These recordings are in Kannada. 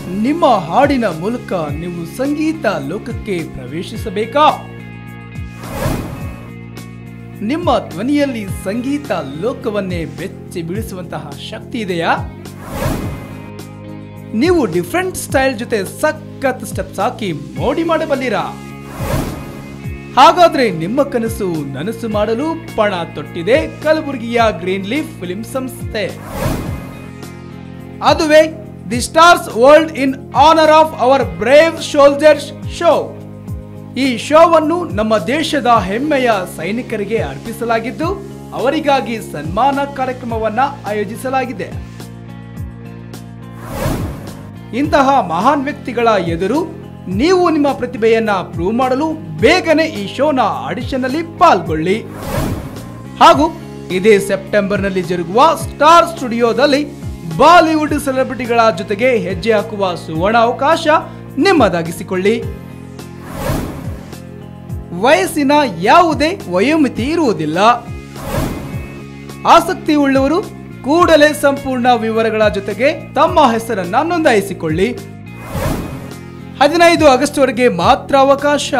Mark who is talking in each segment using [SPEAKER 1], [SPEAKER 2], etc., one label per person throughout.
[SPEAKER 1] ನಿಮ್ಮ ಹಾಡಿನ ಮೂಲಕ ನೀವು ಸಂಗೀತ ಲೋಕಕ್ಕೆ ಪ್ರವೇಶಿಸಬೇಕಾ ನಿಮ್ಮ ಧ್ವನಿಯಲ್ಲಿ ಸಂಗೀತ ಲೋಕವನ್ನೇ ಬೆಚ್ಚಿ ಬೀಳಿಸುವಂತಹ ಶಕ್ತಿ ಇದೆಯಾ ನೀವು ಡಿಫ್ರೆಂಟ್ ಸ್ಟೈಲ್ ಜೊತೆ ಸಖತ್ ಸ್ಟೆಪ್ಸ್ ಹಾಕಿ ಮೋಡಿ ಮಾಡಬಲ್ಲಿರಾ ಹಾಗಾದ್ರೆ ನಿಮ್ಮ ಕನಸು ನನಸು ಮಾಡಲು ಪಣ ತೊಟ್ಟಿದೆ ಕಲಬುರಗಿಯ ಗ್ರೀನ್ ಲೀಫ್ ಫಿಲ್ಮ್ ಸಂಸ್ಥೆ ಅದುವೇ the stars world in honour of our brave soldiers show ಈ ಶೋವನ್ನು ನಮ್ಮ ದೇಶದ ಹೆಮ್ಮೆಯ ಸೈನಿಕರಿಗೆ ಅರ್ಪಿಸಲಾಗಿದ್ದು ಅವರಿಗಾಗಿ ಸನ್ಮಾನ ಕಾರ್ಯಕ್ರಮವನ್ನ ಆಯೋಜಿಸಲಾಗಿದೆ ಇಂತಹ ಮಹಾನ್ ವ್ಯಕ್ತಿಗಳ ಎದುರು ನೀವು ನಿಮ್ಮ ಪ್ರತಿಭೆಯನ್ನ ಪ್ರೂವ್ ಮಾಡಲು ಬೇಗನೆ ಈ ಶೋನ ಆಡಿಷನ್ ಅಲ್ಲಿ ಪಾಲ್ಗೊಳ್ಳಿ ಹಾಗೂ ಇದೇ ಸೆಪ್ಟೆಂಬರ್ ನಲ್ಲಿ ಜರುಗುವ ಸ್ಟಾರ್ ಸ್ಟುಡಿಯೋದಲ್ಲಿ ಬಾಲಿವುಡ್ ಸೆಲೆಬ್ರಿಟಿಗಳ ಜೊತೆಗೆ ಹೆಜ್ಜೆ ಹಾಕುವ ಸುವರ್ಣ ಅವಕಾಶ ನಿಮ್ಮದಾಗಿಸಿಕೊಳ್ಳಿ ವಯಸ್ಸಿನ ಯಾವುದೇ ವಯೋಮಿತಿ ಇರುವುದಿಲ್ಲ ಆಸಕ್ತಿ ಉಳ್ಳವರು ಕೂಡಲೇ ಸಂಪೂರ್ಣ ವಿವರಗಳ ಜೊತೆಗೆ ತಮ್ಮ ಹೆಸರನ್ನ ನೋಂದಾಯಿಸಿಕೊಳ್ಳಿ ಹದಿನೈದು ಆಗಸ್ಟ್ ವರೆಗೆ ಮಾತ್ರ ಅವಕಾಶ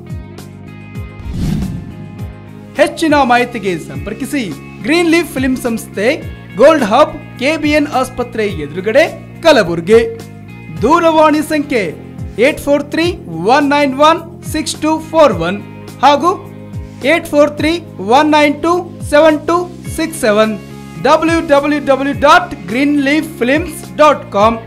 [SPEAKER 1] ಹೆಚ್ಚಿನ ಮಾಹಿತಿಗೆ ಸಂಪರ್ಕಿಸಿ ಗ್ರೀನ್ ಲೀಫ್ ಫಿಲ್ಮ್ ಸಂಸ್ಥೆ ಗೋಲ್ಡ್ ಹಬ್ ಕೆಬಿಎನ್ ಆಸ್ಪತ್ರೆ ಎದುರುಗಡೆ ಕಲಬುರಗಿ ದೂರವಾಣಿ ಸಂಖ್ಯೆ eight four three one nine one six two four one ಹಾಗೂ eight four three one nine two seven two six seven W W W dot green leaf films dot com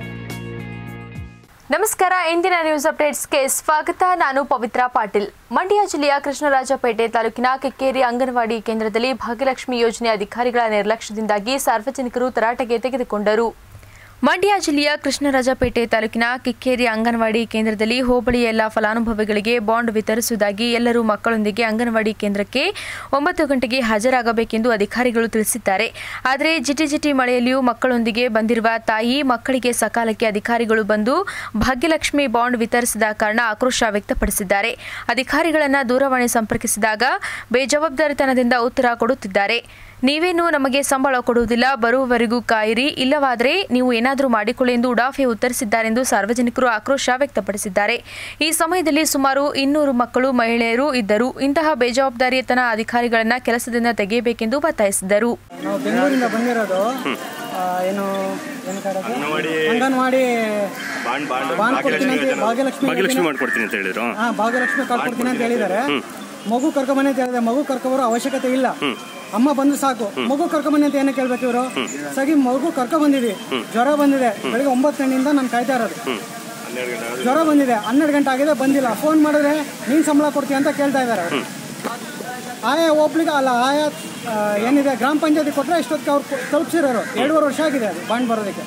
[SPEAKER 2] ನಮಸ್ಕಾರ ಇಂದಿನ ನ್ಯೂಸ್ ಅಪ್ಡೇಟ್ಸ್ಗೆ ಸ್ವಾಗತ ನಾನು ಪವಿತ್ರ ಪಾಟೀಲ್ ಮಂಡ್ಯ ಜಿಲ್ಲೆಯ ಕೃಷ್ಣರಾಜಪೇಟೆ ತಾಲೂಕಿನ ಕೆಕ್ಕೇರಿ ಅಂಗನವಾಡಿ ಕೇಂದ್ರದಲ್ಲಿ ಭಾಗ್ಯಲಕ್ಷ್ಮಿ ಯೋಜನೆ ಅಧಿಕಾರಿಗಳ ನಿರ್ಲಕ್ಷ್ಯದಿಂದಾಗಿ ಸಾರ್ವಜನಿಕರು ತರಾಟೆಗೆ ತೆಗೆದುಕೊಂಡರು ಮಂಡ್ಯ ಜಿಲ್ಲೆಯ ಕೃಷ್ಣರಾಜಪೇಟೆ ತಾಲೂಕಿನ ಕಿಕ್ಕೇರಿ ಅಂಗನವಾಡಿ ಕೇಂದ್ರದಲ್ಲಿ ಹೋಬಳಿಯ ಎಲ್ಲ ಫಲಾನುಭವಿಗಳಿಗೆ ಬಾಂಡ್ ವಿತರಿಸುವುದಾಗಿ ಎಲ್ಲರೂ ಮಕ್ಕಳೊಂದಿಗೆ ಅಂಗನವಾಡಿ ಕೇಂದ್ರಕ್ಕೆ ಒಂಬತ್ತು ಗಂಟೆಗೆ ಹಾಜರಾಗಬೇಕೆಂದು ಅಧಿಕಾರಿಗಳು ತಿಳಿಸಿದ್ದಾರೆ ಆದರೆ ಜಿಟಿ ಜಿಟಿ ಮಳೆಯಲ್ಲಿಯೂ ಮಕ್ಕಳೊಂದಿಗೆ ಬಂದಿರುವ ತಾಯಿ ಮಕ್ಕಳಿಗೆ ಸಕಾಲಕ್ಕೆ ಅಧಿಕಾರಿಗಳು ಬಂದು ಭಾಗ್ಯಲಕ್ಷ್ಮಿ ಬಾಂಡ್ ವಿತರಿಸಿದ ಕಾರಣ ಆಕ್ರೋಶ ವ್ಯಕ್ತಪಡಿಸಿದ್ದಾರೆ ಅಧಿಕಾರಿಗಳನ್ನ ದೂರವಾಣಿ ಸಂಪರ್ಕಿಸಿದಾಗ ಬೇಜವಾಬ್ದಾರಿತನದಿಂದ ಉತ್ತರ ಕೊಡುತ್ತಿದ್ದಾರೆ ನೀವೇನು ನಮಗೆ ಸಂಬಳ ಕೊಡುವುದಿಲ್ಲ ಬರುವವರೆಗೂ ಕಾಯಿರಿ ಇಲ್ಲವಾದರೆ ನೀವು ಏನಾದರೂ ಮಾಡಿಕೊಳ್ಳಿ ಎಂದು ಉಡಾಫೆ ಉತ್ತರಿಸಿದ್ದಾರೆಂದು ಸಾರ್ವಜನಿಕರು ಆಕ್ರೋಶ ವ್ಯಕ್ತಪಡಿಸಿದ್ದಾರೆ ಈ ಸಮಯದಲ್ಲಿ ಸುಮಾರು ಇನ್ನೂರು ಮಕ್ಕಳು ಮಹಿಳೆಯರು ಇದ್ದರು ಇಂತಹ ಬೇಜವಾಬ್ದಾರಿತನ ಅಧಿಕಾರಿಗಳನ್ನ ಕೆಲಸದಿಂದ ತೆಗೆಯಬೇಕೆಂದು ಒತ್ತಾಯಿಸಿದರು
[SPEAKER 3] ನಾವು ಬೆಂಗಳೂರಿಂದ ಬಂದಿರೋದು ಆ, ಏನು ಏನು ಕರೆದು? ಅಂಗನವಾಡಿ
[SPEAKER 4] ಬಾಂಡ್ ಬಾಂಡ್
[SPEAKER 3] ಬಾಂಡ್ ಕೊಡ್ತೀನಿ ಅಂತ ಭಾಗ್ಯಲಕ್ಷ್ಮಿ
[SPEAKER 4] ಭಾಗ್ಯಲಕ್ಷ್ಮಿ ಮಾಡ್ಕೊಡ್ತೀನಿ ಅಂತ ಹೇಳಿದ್ರು
[SPEAKER 3] ಹಾ ಭಾಗ್ಯಲಕ್ಷ್ಮಿ ಕಾರ್ಡ್ ಕೊಡ್ತೀನಿ ಅಂತ ಹೇಳಿದ್ದಾರೆ ಮಗು ಕರ್ಕೊಂಬನ್ನಿ ಅಂತ ಹೇಳಿದೆ ಮಗು ಕರ್ಕೊಬರೋ ಅವಶ್ಯಕತೆ ಇಲ್ಲ ಅಮ್ಮ ಬಂದು ಸಾಕು ಮಗು ಕರ್ಕೊಂಬನ್ನಿ ಅಂತ ಏನಕ್ಕೆ ಕೇಳ್ಬೇಕು ಇವರು ಸಗಿ ಮಗು ಕರ್ಕೊ ಬಂದಿದ್ವಿ ಜ್ವರ ಬಂದಿದೆ ಬೆಳಿಗ್ಗೆ ಒಂಬತ್ತು ಗಂಟೆಯಿಂದ ನಾನು ಕಾಯ್ತಾ ಇರೋದು ಜ್ವರ ಬಂದಿದೆ ಹನ್ನೆರಡು ಗಂಟೆ ಆಗಿದೆ ಬಂದಿಲ್ಲ ಫೋನ್ ಮಾಡಿದ್ರೆ ನೀನ್ ಸಂಬಳ ಕೊಡ್ತೀಯ ಅಂತ ಕೇಳ್ತಾ ಇದ್ದಾರೆ ಅವ್ರು. ಆಯಾ ಒಬ್ಳಿಗೆ ಅಲ್ಲ ಆಯಾ ಆ, ಏನಿದೆ ಗ್ರಾಮ ಪಂಚಾಯತಿ ಕೊಟ್ಟರೆ ಇಷ್ಟೊತ್ತಿಗೆ ಅವ್ರು ಕೊ- ತಲುಪಿಸಿರೋರು ಎರಡೂವರೆ ವರ್ಷ ಆಗಿದೆ ಅದು ಬಾಂಡ್ ಬರೋದಕ್ಕೆ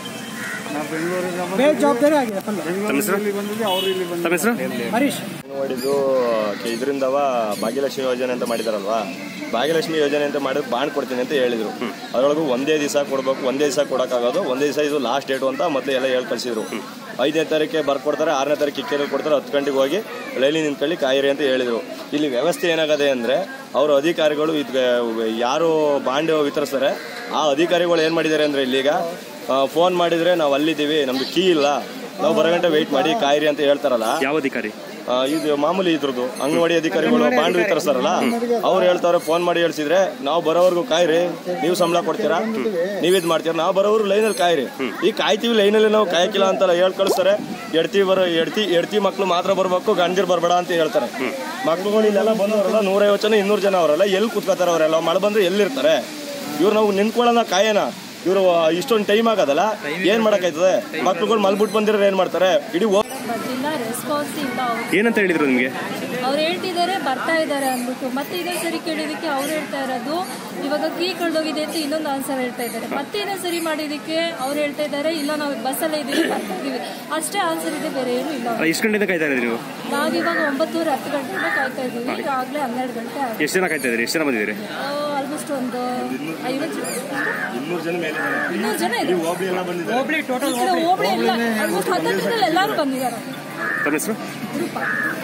[SPEAKER 3] ಬೇಜವಾಬ್ದಾರಿ ಆಗಿದೆ ಫುಲ್
[SPEAKER 4] ತಮ್ಮ ಹೆಸರು ತಮ್ಮ ಹೆಸರು
[SPEAKER 3] ಹರೀಶ್
[SPEAKER 5] ಮಾಡಿದ್ದು ಇದರಿಂದವ ಭಾಗ್ಯಲಕ್ಷ್ಮಿ ಯೋಜನೆ ಅಂತ ಮಾಡಿದಾರಲ್ವಾ ಭಾಗ್ಯಲಕ್ಷ್ಮಿ ಯೋಜನೆ ಅಂತ ಮಾಡಿದ್ರೆ ಬಾಂಡ್ ಕೊಡ್ತೀನಿ ಅಂತ ಹೇಳಿದ್ರು ಅದರೊಳಗೂ ಒಂದೇ ದಿವಸ ಕೊಡ್ಬೇಕು ಒಂದೇ ದಿವಸ ಕೊಡೋಕ್ಕಾಗೋದು ಒಂದೇ ದಿವಸ ಇದು ಲಾಸ್ಟ್ ಡೇಟು ಅಂತ ಮೊದಲು ಎಲ್ಲ ಹೇಳಿ ಕಳಿಸಿದ್ರು ಐದನೇ ತಾರೀಕಿಗೆ ಬರ್ಕೊಡ್ತಾರೆ ಆರನೇ ತಾರೀಕು ಕಿಕ್ಕೇರಿ ಕೊಡ್ತಾರೆ ಹತ್ತು ಗಂಟೆಗೆ ಹೋಗಿ ಲೈಲಿ ನಿಂತ್ಕೊಳ್ಳಿ ಕಾಯಿರಿ ಅಂತ ಹೇಳಿದರು ಇಲ್ಲಿ ವ್ಯವಸ್ಥೆ ಏನಾಗದೆ ಅಂದರೆ ಅವರು ಅಧಿಕಾರಿಗಳು ಇದು ಯಾರು ಬಾಂಡ್ ವಿತರಿಸ್ತಾರೆ ಆ ಅಧಿಕಾರಿಗಳು ಏನು ಮಾಡಿದ್ದಾರೆ ಅಂದರೆ ಇಲ್ಲೀಗ ಫೋನ್ ಮಾಡಿದರೆ ನಾವು ಅಲ್ಲಿದ್ದೀವಿ ನಮ್ದು ಕೀ ಇಲ್ಲ ನಾವು ಬರೋ ಗಂಟೆ ವೆಯ್ಟ್ ಮಾಡಿ ಕಾಯಿರಿ ಅಂತ ಹೇಳ್ತಾರಲ್ಲ
[SPEAKER 4] ಯಾವ ಅಧಿಕಾರಿ
[SPEAKER 5] ಆ, ಇದು ಮಾಮೂಲಿ ಇದ್ರದ್ದು ಅಂಗನವಾಡಿ ಅಧಿಕಾರಿಗಳು ಬಾಂಡ್ ವಿತರಿಸ್ತಾರಲ್ಲ ಅವ್ರು ಹೇಳ್ತಾರೆ ಫೋನ್ ಮಾಡಿ ಹೇಳ್ಸಿದ್ರೆ ನಾವು ಬರೋವರೆಗೂ ಕಾಯ್ರಿ ನೀವು ಸಂಬಳ ಕೊಡ್ತೀರಾ ನೀವ್ ಇದ್ ಮಾಡ್ತೀರಾ ನಾವು ಬರೋವ್ರು ಲೈನಲ್ಲಿ ಕಾಯ್ರಿ ಈ ಕಾಯ್ತೀವಿ ಲೈನಲ್ಲಿ ನಾವು ಕಾಯಕಿಲ್ಲ ಅಂತ ಹೇಳ್ ಕಳಿಸ್ತಾರೆ ಎಡ್ತಿ ಬರೋ ಎಡ್ತಿ ಎಡ್ತಿ ಮಕ್ಳು ಮಾತ್ರ ಬರ್ಬೇಕು ಗಂಡಿರ್ ಬರ್ಬೇಡ ಅಂತ ಹೇಳ್ತಾರೆ ಮಕ್ಳುಗಳು ಇಲ್ಲೆಲ್ಲ ಬಂದವರಲ್ಲ ನೂರೈವತ್ತು ಜನ ಇನ್ನೂರು ಜನ ಅವರಲ್ಲ ಎಲ್ಲಿ ಕೂತ್ಕೋತಾರೆ ಅವರೆಲ್ಲ ಮಳೆ ಬಂದ್ರೆ ಎಲ್ಲಿರ್ತಾರೆ ಇವ್ರು ನಾವು ನಿಂತ್ಕೊಳ್ಳೋಣ ಕಾಯನ ಇವರು ಇಷ್ಟೊಂದು ಟೈಮ್ ಆಗೋದಲ್ಲ ಏನ್ ಮಾಡಕ್ಕಾಯ್ತದೆ ಮಕ್ಳುಗಳು ಮಲ್ಬಿಟ್ಟು ಬಂದಿರೋ ಏನ್ ಮಾಡ್ತಾರೆ ಇಡೀ ಹೋ-
[SPEAKER 6] ಬರ್ತಿಲ್ಲ ರೆಸ್ಪಾನ್ಸ್ ಇಲ್ಲ ಅವ್ರು
[SPEAKER 4] ಏನಂತ ಹೇಳಿದ್ರು ನಿಮಗೆ
[SPEAKER 6] ಅವ್ರು ಹೇಳ್ತಿದ್ದಾರೆ ಬರ್ತಾ ಇದ್ದಾರೆ ಅಂದ್ಬಿಟ್ಟು ಮತ್ತೆ ಇನ್ನೊಂದು ಸರಿ ಕೇಳಿದಕ್ಕೆ ಅವ್ರು ಹೇಳ್ತಾ ಇರೋದು ಇವಾಗ ಕೀ ಕಳ್ದೋಗಿದೆ ಅಂತ ಇನ್ನೊಂದು ಆನ್ಸರ್ ಹೇಳ್ತಾ ಇದ್ದಾರೆ ಮತ್ತೆ ಇನ್ನೊಂದು ಸರಿ ಮಾಡಿದಕ್ಕೆ ಅವ್ರು ಹೇಳ್ತಾ ಇದ್ದಾರೆ ಇಲ್ಲ ನಾವು ಬಸ್ಸಲ್ಲೇ ಇದೀವಿ ಬರ್ತಾ ಇದೀವಿ ಅಷ್ಟೇ ಆನ್ಸರ್ ಇದೆ ಬೇರೆ ಏನು ಇಲ್ಲ
[SPEAKER 4] ಎಷ್ಟು ಗಂಟೆಯಿಂದ ಕಾಯ್ತಾ ಇದ್ರಿ ನೀವು
[SPEAKER 6] ನಾವಿವಾಗ ಒಂಬತ್ತೂವರೆ ಹತ್ತು ಗಂಟೆಯಿಂದ ಕಾಯ್ತಾ ಇದೀವಿ ಈಗಾಗಲೇ ಹನ್ನೆರಡು ಗಂಟೆ ಆಗಿದೆ
[SPEAKER 4] ಎಷ್ಟು ಜನ ಕಾಯ್ತಾ ಇದ್ರಿ ಎಷ್ಟು ಜನ ಬಂದಿದ್ದೀರಿ
[SPEAKER 6] ಆಲ್ಮೋಸ್ಟ್ ಒಂದು ಐವತ್ತು ಜನ
[SPEAKER 5] ಇನ್ನೂರು ಜನ ಮೇಲೆ
[SPEAKER 6] ಇನ್ನೂರು ಜನ ಇದೆ
[SPEAKER 5] ಹೋಬಳಿ ಎಲ್ಲ ಬಂದಿದೆ
[SPEAKER 3] ಹೋಬಳಿ ಟೋಟಲ್
[SPEAKER 6] ಈ ಕಡೆ ಹೋಬಳಿ ಎಲ್ಲ ಆಲ್ಮೋಸ್ಟ್ ಹತ್ತತ್ರದಲ್ಲಿ ಎಲ್ಲರೂ ಬಂದಿದ್ದಾರೆ
[SPEAKER 4] ತಮ್ಮ ಹೆಸರು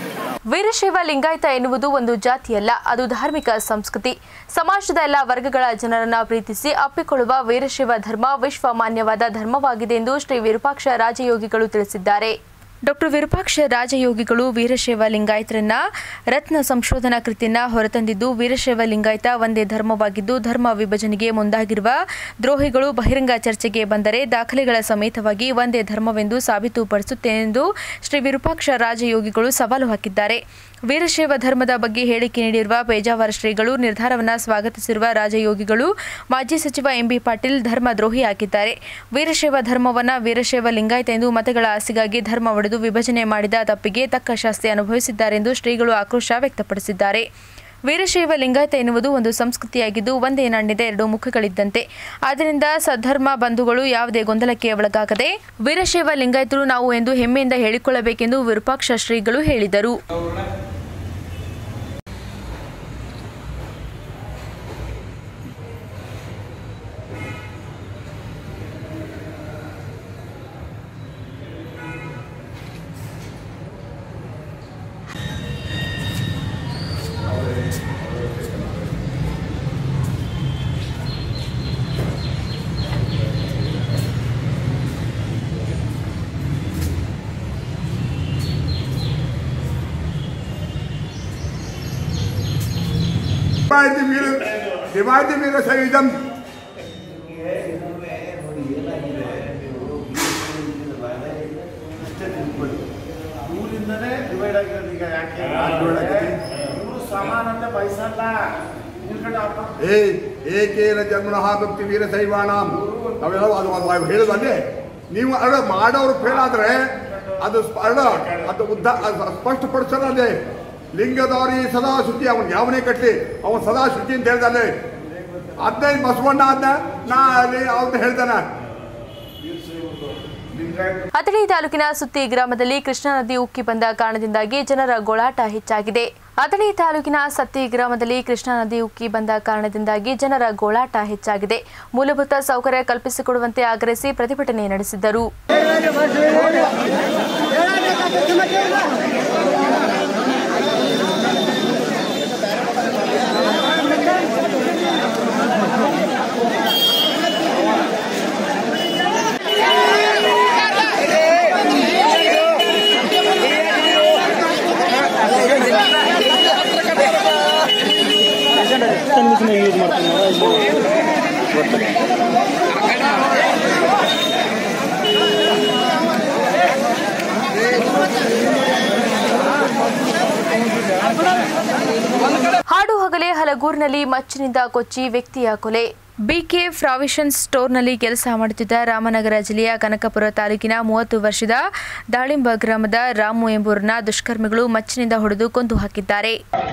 [SPEAKER 2] ವೀರಶೈವ ಲಿಂಗಾಯತ ಎನ್ನುವುದು ಒಂದು ಜಾತಿಯಲ್ಲ ಅದು ಧಾರ್ಮಿಕ ಸಂಸ್ಕೃತಿ ಸಮಾಜದ ಎಲ್ಲ ವರ್ಗಗಳ ಜನರನ್ನ ಪ್ರೀತಿಸಿ ಅಪ್ಪಿಕೊಳ್ಳುವ ವೀರಶೈವ ಧರ್ಮ ವಿಶ್ವ ಮಾನ್ಯವಾದ ಧರ್ಮವಾಗಿದೆ ಎಂದು ಶ್ರೀ ವಿರೂಪಾಕ್ಷ ರಾಜಯೋಗಿಗಳು ತಿಳಿಸಿದ್ದಾರೆ ಡಾಕ್ಟರ್ ವಿರೂಪಾಕ್ಷ ರಾಜಯೋಗಿಗಳು ವೀರಶೈವ ಲಿಂಗಾಯತರನ್ನ ರತ್ನ ಸಂಶೋಧನಾ ಕೃತಿಯನ್ನ ಹೊರತಂದಿದ್ದು ವೀರಶೈವ ಲಿಂಗಾಯತ ಒಂದೇ ಧರ್ಮವಾಗಿದ್ದು ಧರ್ಮ ವಿಭಜನೆಗೆ ಮುಂದಾಗಿರುವ ದ್ರೋಹಿಗಳು ಬಹಿರಂಗ ಚರ್ಚೆಗೆ ಬಂದರೆ ದಾಖಲೆಗಳ ಸಮೇತವಾಗಿ ಒಂದೇ ಧರ್ಮವೆಂದು ಸಾಬೀತುಪಡಿಸುತ್ತೇನೆಂದು ಶ್ರೀ ವಿರೂಪಾಕ್ಷ ರಾಜಯೋಗಿಗಳು ಸವಾಲು ಹಾಕಿದ್ದಾರೆ ವೀರಶೈವ ಧರ್ಮದ ಬಗ್ಗೆ ಹೇಳಿಕೆ ನೀಡಿರುವ ಪೇಜಾವರ ಶ್ರೀಗಳು ನಿರ್ಧಾರವನ್ನು ಸ್ವಾಗತಿಸಿರುವ ರಾಜಯೋಗಿಗಳು ಮಾಜಿ ಸಚಿವ ಎಂಬಿ ಪಾಟೀಲ್ ಧರ್ಮ ದ್ರೋಹಿಯಾಗಿದ್ದಾರೆ ವೀರಶೈವ ಧರ್ಮವನ್ನ ವೀರಶೈವ ಲಿಂಗಾಯತ ಎಂದು ಮತಗಳ ಆಸೆಗಾಗಿ ಧರ್ಮ ಒಡೆದು ವಿಭಜನೆ ಮಾಡಿದ ತಪ್ಪಿಗೆ ತಕ್ಕ ಶಾಸ್ತಿ ಅನುಭವಿಸಿದ್ದಾರೆಂದು ಶ್ರೀಗಳು ಆಕ್ರೋಶ ವ್ಯಕ್ತಪಡಿಸಿದ್ದಾರೆ ವೀರಶೈವ ಲಿಂಗಾಯತ ಎನ್ನುವುದು ಒಂದು ಸಂಸ್ಕೃತಿಯಾಗಿದ್ದು ಒಂದೇ ನಾಣ್ಯದ ಎರಡು ಮುಖಗಳಿದ್ದಂತೆ ಆದ್ದರಿಂದ ಸದ್ಧರ್ಮ ಬಂಧುಗಳು ಯಾವುದೇ ಗೊಂದಲಕ್ಕೆ ಒಳಗಾಗದೆ ವೀರಶೈವ ಲಿಂಗಾಯತರು ನಾವು ಎಂದು ಹೆಮ್ಮೆಯಿಂದ ಹೇಳಿಕೊಳ್ಳಬೇಕೆಂದು ವಿರೂಪಾಕ್ಷ ಶ್ರೀಗಳು ಹೇಳಿದರು
[SPEAKER 7] Divide the wheel, divide the wheel, Sayyidam.
[SPEAKER 8] ಊರಿಂದನೇ ಡಿವೈಡ್ ಆಗಿರೋದು ಈಗ ಯಾಕೆ ಇವರು ಸಮಾನತೆ ಬಯಸಲ್ಲ ನಿಲ್ಕಡೆ ಅಪ್ಪ
[SPEAKER 7] ಏ ಏಕೇನ ಜನ್ಮನಃ ಭಕ್ತಿ ವೀರ ಶೈವಾಣಂ ನಾವೆಲ್ಲ ಅದು ಅದು ಹೇಳುದು ಅಲ್ಲೇ ನೀವು ಅಡ ಮಾಡೋರು ಫೇಲ್ ಆದ್ರೆ ಅದು ಸ್ಪ- ಅಡ ಅದು ಉದ್ದ ಅದು ಸ್ಪಷ್ಟಪಡಿಸಲ್ಲ ಅಲ್ಲೇ ಲಿಂಗದವರಿ ಸದಾ ಶುಚಿ ಅವನು ಯಾವನೇ ಕಟ್ಲಿ ಅವನು ಸದಾ ಶುಚಿ ಅಂತ ಹೇಳ್ದಾನೆ ಹದಿನೈದು ಬಸವಣ್ಣ ಅದ್ನ ನಾ ಅಲ್ಲಿ ಅವ್ನು ಹೇಳ್ತಾನೆ
[SPEAKER 2] ಅಥಣಿ ತಾಲೂಕಿನ ಸುತ್ತಿ ಗ್ರಾಮದಲ್ಲಿ ಕೃಷ್ಣಾ ನದಿ ಉಕ್ಕಿ ಬಂದ ಕಾರಣದಿಂದಾಗಿ ಜನರ ಗೋಳಾಟ ಹೆಚ್ಚಾಗಿದೆ ಅಥಣಿ ತಾಲೂಕಿನ ಸತ್ತಿ ಗ್ರಾಮದಲ್ಲಿ ಕೃಷ್ಣಾ ನದಿ ಉಕ್ಕಿ ಬಂದ ಕಾರಣದಿಂದಾಗಿ ಜನರ ಗೋಳಾಟ ಹೆಚ್ಚಾಗಿದೆ ಮೂಲಭೂತ ಸೌಕರ್ಯ ಕಲ್ಪಿಸಿಕೊಡುವಂತೆ ಆಗ್ರಹಿಸಿ ಪ್ರತಿಭಟನೆ ನಡೆಸಿದ್ದರು ಹಾಡು ಹಗಲೇ ಹಲಗೂರಿನಲ್ಲಿ ಮಚ್ಚಿನಿಂದ ಕೊಚ್ಚಿ ವ್ಯಕ್ತಿಯ ಕೊಲೆ ಬಿಕೆ ಪ್ರಾವಿಷನ್ ಸ್ಟೋರ್ನಲ್ಲಿ ಕೆಲಸ ಮಾಡುತ್ತಿದ್ದ ರಾಮನಗರ ಜಿಲ್ಲೆಯ ಕನಕಪುರ ತಾಲೂಕಿನ ಮೂವತ್ತು ವರ್ಷದ ದಾಳಿಂಬ ಗ್ರಾಮದ ರಾಮು ಎಂಬುವರನ್ನ ದುಷ್ಕರ್ಮಿಗಳು ಮಚ್ಚಿನಿಂದ ಹೊಡೆದು ಕೊಂದು ಹಾಕಿದ್ದಾರೆ